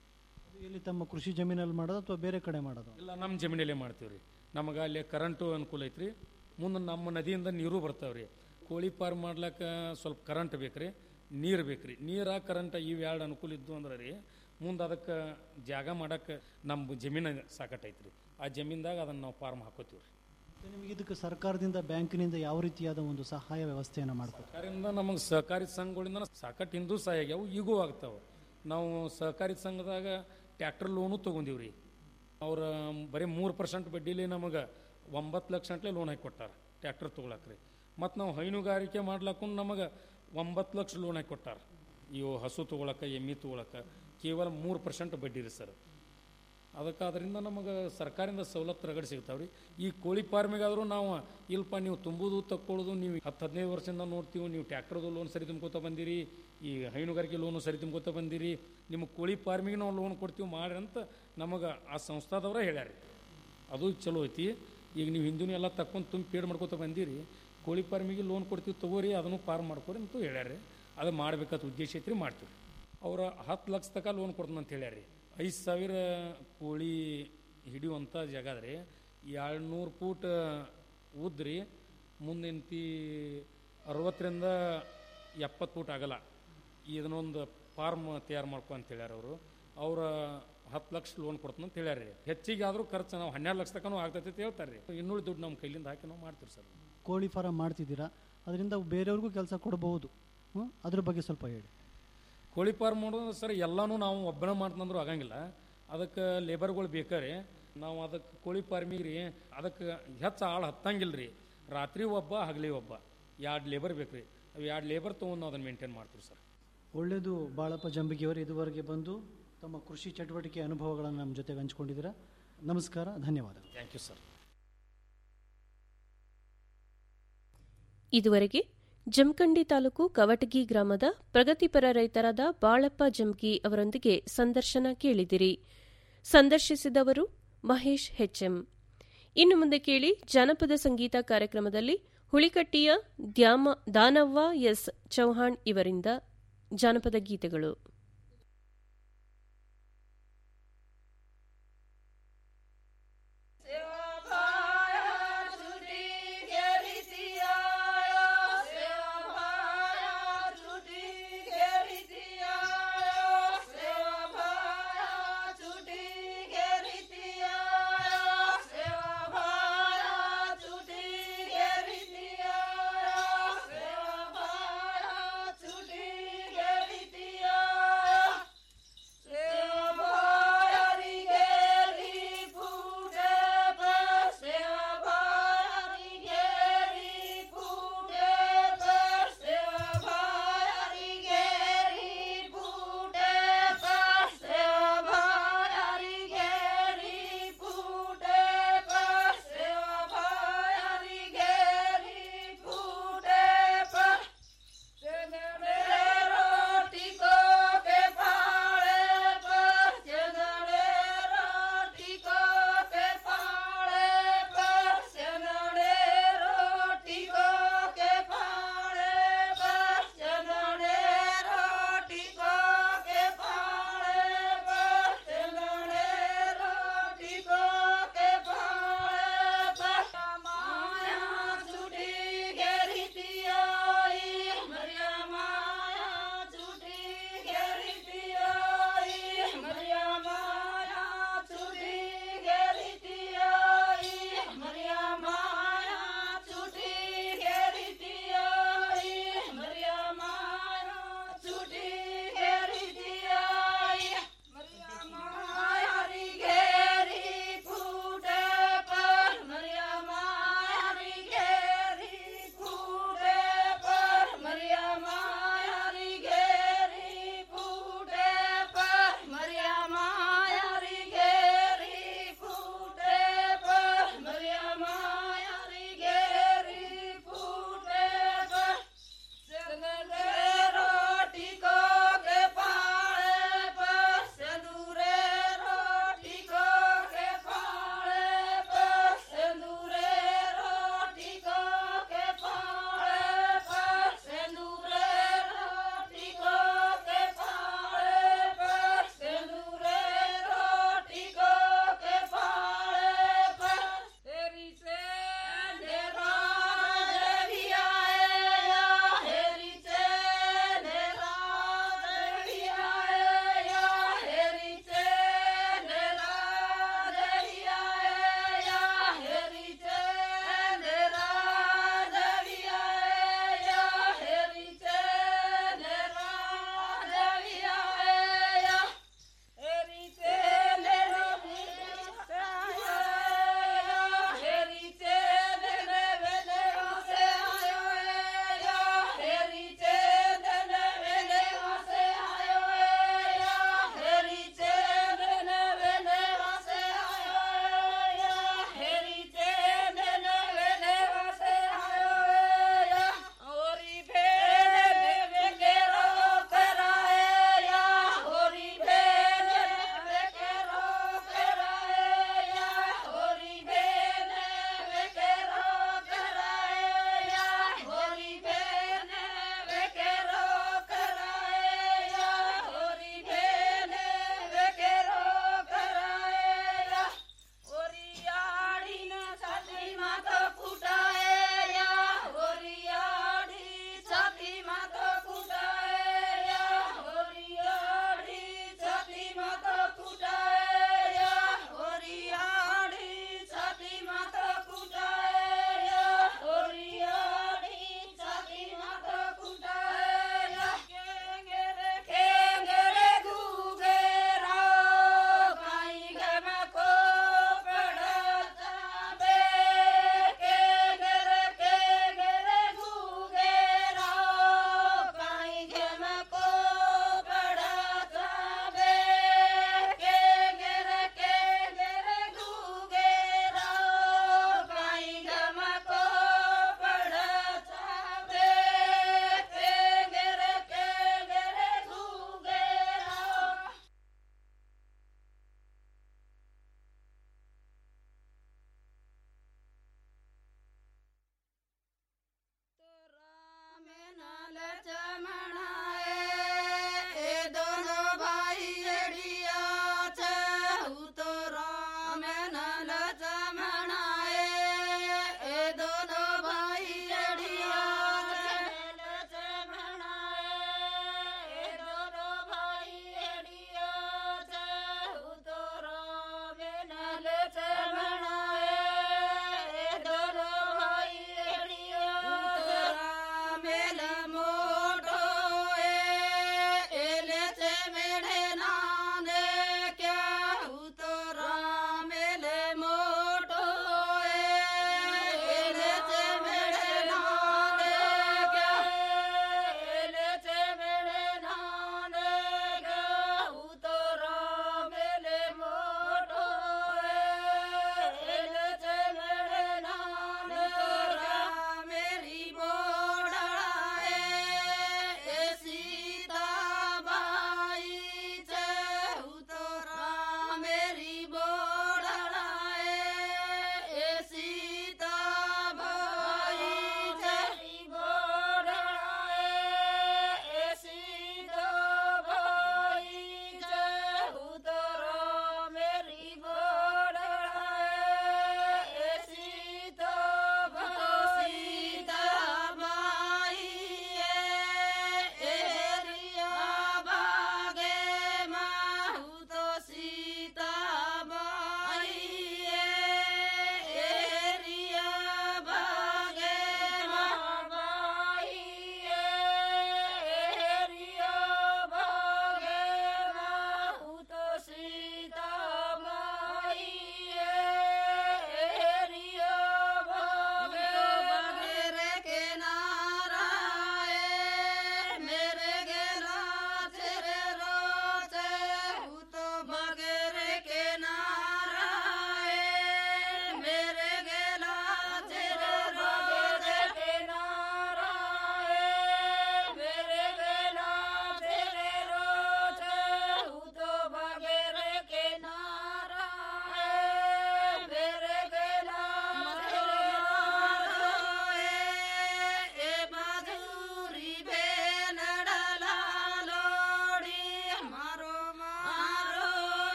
ಇಲ್ಲಿ ತಮ್ಮ ಕೃಷಿ ಜಮೀನಲ್ಲಿ ಮಾಡೋದು ಅಥವಾ ಬೇರೆ ಕಡೆ ಮಾಡೋದು ಇಲ್ಲ ನಮ್ಮ ಜಮೀನಲ್ಲೇ ಮಾಡ್ತೀವಿ ರೀ ನಮಗೆ ಅಲ್ಲಿ ಕರೆಂಟು ಅನುಕೂಲ ಐತ್ರಿ ಮುಂದೆ ನಮ್ಮ ನದಿಯಿಂದ ನೀರು ಬರ್ತಾವೆ ರೀ ಕೋಳಿ ಫಾರ್ಮ್ ಮಾಡ್ಲಿಕ್ಕೆ ಸ್ವಲ್ಪ ಕರೆಂಟ್ ಬೇಕು ರೀ ನೀರು ಬೇಕು ರೀ ನೀರು ಕರೆಂಟ್ ಇವು ಎರಡು ಅನುಕೂಲ ಇದ್ದು ಅಂದ್ರೆ ರೀ ಮುಂದೆ ಅದಕ್ಕೆ ಜಾಗ ಮಾಡಕ್ಕೆ ನಮ್ಮ ಜಮೀನು ಸಾಕಟ್ಟೈತೆ ರೀ ಆ ಜಮೀನ್ದಾಗ ಅದನ್ನು ನಾವು ಫಾರ್ಮ್ ಹಾಕೋತೀವಿ ರೀ ಮತ್ತೆ ನಿಮಗೆ ಇದಕ್ಕೆ ಸರ್ಕಾರದಿಂದ ಬ್ಯಾಂಕಿನಿಂದ ಯಾವ ರೀತಿಯಾದ ಒಂದು ಸಹಾಯ ವ್ಯವಸ್ಥೆಯನ್ನು ಮಾಡ್ತಾರೆ ಸರ್ಕಾರದಿಂದ ನಮಗೆ ಸಹಕಾರಿ ಸಂಘಗಳಿಂದ ಸಾಕಷ್ಟು ಹಿಂದೂ ಸಹಾಯ ಆಗ್ಯಾವು ಈಗೂ ಆಗ್ತಾವೆ ನಾವು ಸಹಕಾರಿ ಸಂಘದಾಗ ಟ್ಯಾಕ್ಟರ್ ಲೋನು ತೊಗೊಂಡೀವಿ ರೀ ಅವ್ರ ಬರೀ ಮೂರು ಪರ್ಸೆಂಟ್ ಬಡ್ಡಿಲಿ ನಮಗೆ ಒಂಬತ್ತು ಲಕ್ಷ ಗಂಟ್ಲೆ ಲೋನ್ ಹಾಕಿ ಕೊಟ್ಟಾರ ಟ್ಯಾಕ್ಟರ್ ತೊಗೊಳಕ್ಕೆ ರೀ ಮತ್ತು ನಾವು ಹೈನುಗಾರಿಕೆ ಮಾಡ್ಲಕ್ಕೂ ನಮಗೆ ಒಂಬತ್ತು ಲಕ್ಷ ಲೋನ್ ಹಾಕಿ ಕೊಟ್ಟಾರ ಇವು ಹಸು ತೊಗೊಳಕ್ಕೆ ಎಮ್ಮಿ ತೊಗೊಳಕ್ಕೆ ಕೇವಲ ಮೂರು ಪರ್ಸೆಂಟ್ ಬಡ್ಡಿ ರೀ ಸರ್ ಅದಕ್ಕೆ ಅದರಿಂದ ನಮಗೆ ಸರ್ಕಾರದಿಂದ ಸವಲತ್ತು ರಗಡ್ ಸಿಗ್ತಾವೆ ರೀ ಈ ಕೋಳಿ ಫಾರ್ಮಿಗಾದರೂ ನಾವು ಇಲ್ಪ ನೀವು ತುಂಬುದು ತಕ್ಕೊಳ್ಳೋದು ನೀವು ಹತ್ತು ಹದಿನೈದು ವರ್ಷದಿಂದ ನೋಡ್ತೀವಿ ನೀವು ಟ್ಯಾಕ್ಟರ್ದು ಲೋನ್ ಸರಿ ತುಂಬ್ಕೋತ ಬಂದಿರಿ ಈ ಹೈನುಗಾರಿಕೆ ಲೋನು ಸರಿ ತುಂಬ್ಕೋತ ಬಂದಿರಿ ನಿಮ್ಮ ಕೋಳಿ ಫಾರ್ಮಿಗೆ ನಾವು ಲೋನ್ ಕೊಡ್ತೀವಿ ಮಾಡ್ರಿ ಅಂತ ನಮಗೆ ಆ ಸಂಸ್ಥಾದವರೇ ಹೇಳ್ಯಾರ ಅದು ಚಲೋ ಐತಿ ಈಗ ನೀವು ಹಿಂದಿನ ಎಲ್ಲ ತಕ್ಕೊಂಡು ತುಂಬ ಪೇಡ್ ಮಾಡ್ಕೋತ ಬಂದಿರಿ ಕೋಳಿ ಫಾರ್ಮಿಗೆ ಲೋನ್ ಕೊಡ್ತೀವಿ ತಗೋರಿ ಅದನ್ನು ಫಾರ್ಮ್ ಮಾಡ್ಕೊರಿ ಅಂತ ಹೇಳ್ಯಾರ ಅದು ಮಾಡ್ಬೇಕಂತ ಉದ್ದೇಶ ಐತ್ರಿ ಮಾಡ್ತೀವಿ ಅವ್ರ ಹತ್ತು ಲಕ್ಷ ತನಕ ಲೋನ್ ಕೊಡ್ತೀನಿ ಅಂತ ಹೇಳ್ಯಾರ ರೀ ಐದು ಸಾವಿರ ಕೋಳಿ ಹಿಡಿಯುವಂಥ ಜಾಗ ಅದ ರೀ ಏಳ್ನೂರು ಫೂಟ್ ಉದ್ರಿ ಮುಂದಿಂತಿ ಅರವತ್ತರಿಂದ ಎಪ್ಪತ್ತು ಫೂಟ್ ಆಗಲ್ಲ ಇದನ್ನೊಂದು ಫಾರ್ಮ್ ತಯಾರು ಮಾಡ್ಕೊ ಅಂತ ಹೇಳ್ಯಾರ ಅವರು ಅವ್ರ ಹತ್ತು ಲಕ್ಷ ಲೋನ್ ಕೊಡ್ತೀನಿ ಅಂತ ಹೇಳ್ಯಾರ ರೀ ಹೆಚ್ಚಿಗೆ ಆದರೂ ಖರ್ಚು ನಾವು ಹನ್ನೆರಡು ಲಕ್ಷ ತನಕ ಆಗ್ತೈತೆ ಅಂತ ಹೇಳ್ತಾರೆ ರೀ ಇನ್ನುಳಿದ ದುಡ್ಡು ನಮ್ಮ ಕೈಲಿಂದ ಹಾಕಿ ನಾವು ಮಾಡ್ತೀವಿ ಸರ್ ಕೋಳಿ ಫಾರಂ ಮಾಡ್ತಿದ್ದೀರಾ ಅದರಿಂದ ಬೇರೆಯವ್ರಿಗೂ ಕೆಲಸ ಕೊಡಬಹುದು ಹ್ಮ್? ಅದ್ರ ಬಗ್ಗೆ ಸ್ವಲ್ಪ ಹೇಳಿ ಕೋಳಿ ಫಾರ್ಮ್ ಮಾಡೋದು ಸರ್ ಎಲ್ಲನೂ ನಾವು ಒಬ್ಬನೇ ಮಾಡ್ತಂದ್ರೂ ಆಗಂಗಿಲ್ಲ ಅದಕ್ಕೆ ಲೇಬರ್ಗಳು ಬೇಕಾರೆ ನಾವು ಅದಕ್ಕೆ ಕೋಳಿ ಫಾರ್ಮಿಗೆ ರೀ ಅದಕ್ಕೆ ಹೆಚ್ಚು ಆಳು ಹತ್ತಂಗಿಲ್ಲ ರೀ ರಾತ್ರಿ ಒಬ್ಬ ಹಗಲಿ ಒಬ್ಬ ಎರಡು ಲೇಬರ್ ಬೇಕು ರೀ ಅವು ಎರಡು ಲೇಬರ್ ತೊಗೊಂಡು ನಾವು ಅದನ್ನು ಮೇಂಟೈನ್ ಮಾಡ್ತೀವಿ ಸರ್ ಒಳ್ಳೆಯದು ಬಾಳಪ್ಪ ಜಂಬಿಗೆಯವರು ಇದುವರೆಗೆ ಬಂದು ತಮ್ಮ ಕೃಷಿ ಚಟುವಟಿಕೆ ಅನುಭವಗಳನ್ನು ನಮ್ಮ ಜೊತೆಗೆ ಹಂಚ್ಕೊಂಡಿದ್ದೀರಾ ನಮಸ್ಕಾರ ಧನ್ಯವಾದಗಳು ಥ್ಯಾಂಕ್ ಯು ಸರ್ ಇದುವರೆಗೆ ಜಮಖಂಡಿ ತಾಲೂಕು ಕವಟಗಿ ಗ್ರಾಮದ ಪ್ರಗತಿಪರ ರೈತರಾದ ಬಾಳಪ್ಪ ಜಮ್ಗಿ ಅವರೊಂದಿಗೆ ಸಂದರ್ಶನ ಕೇಳಿದಿರಿ ಸಂದರ್ಶಿಸಿದವರು ಮಹೇಶ್ ಹೆಚ್ಎಂ ಇನ್ನು ಮುಂದೆ ಕೇಳಿ ಜಾನಪದ ಸಂಗೀತ ಕಾರ್ಯಕ್ರಮದಲ್ಲಿ ಹುಳಿಕಟ್ಟಿಯ ದ್ಯಾಮ ದಾನವ್ವ ಎಸ್ ಚೌಹಾಣ್ ಇವರಿಂದ ಜಾನಪದ ಗೀತೆಗಳು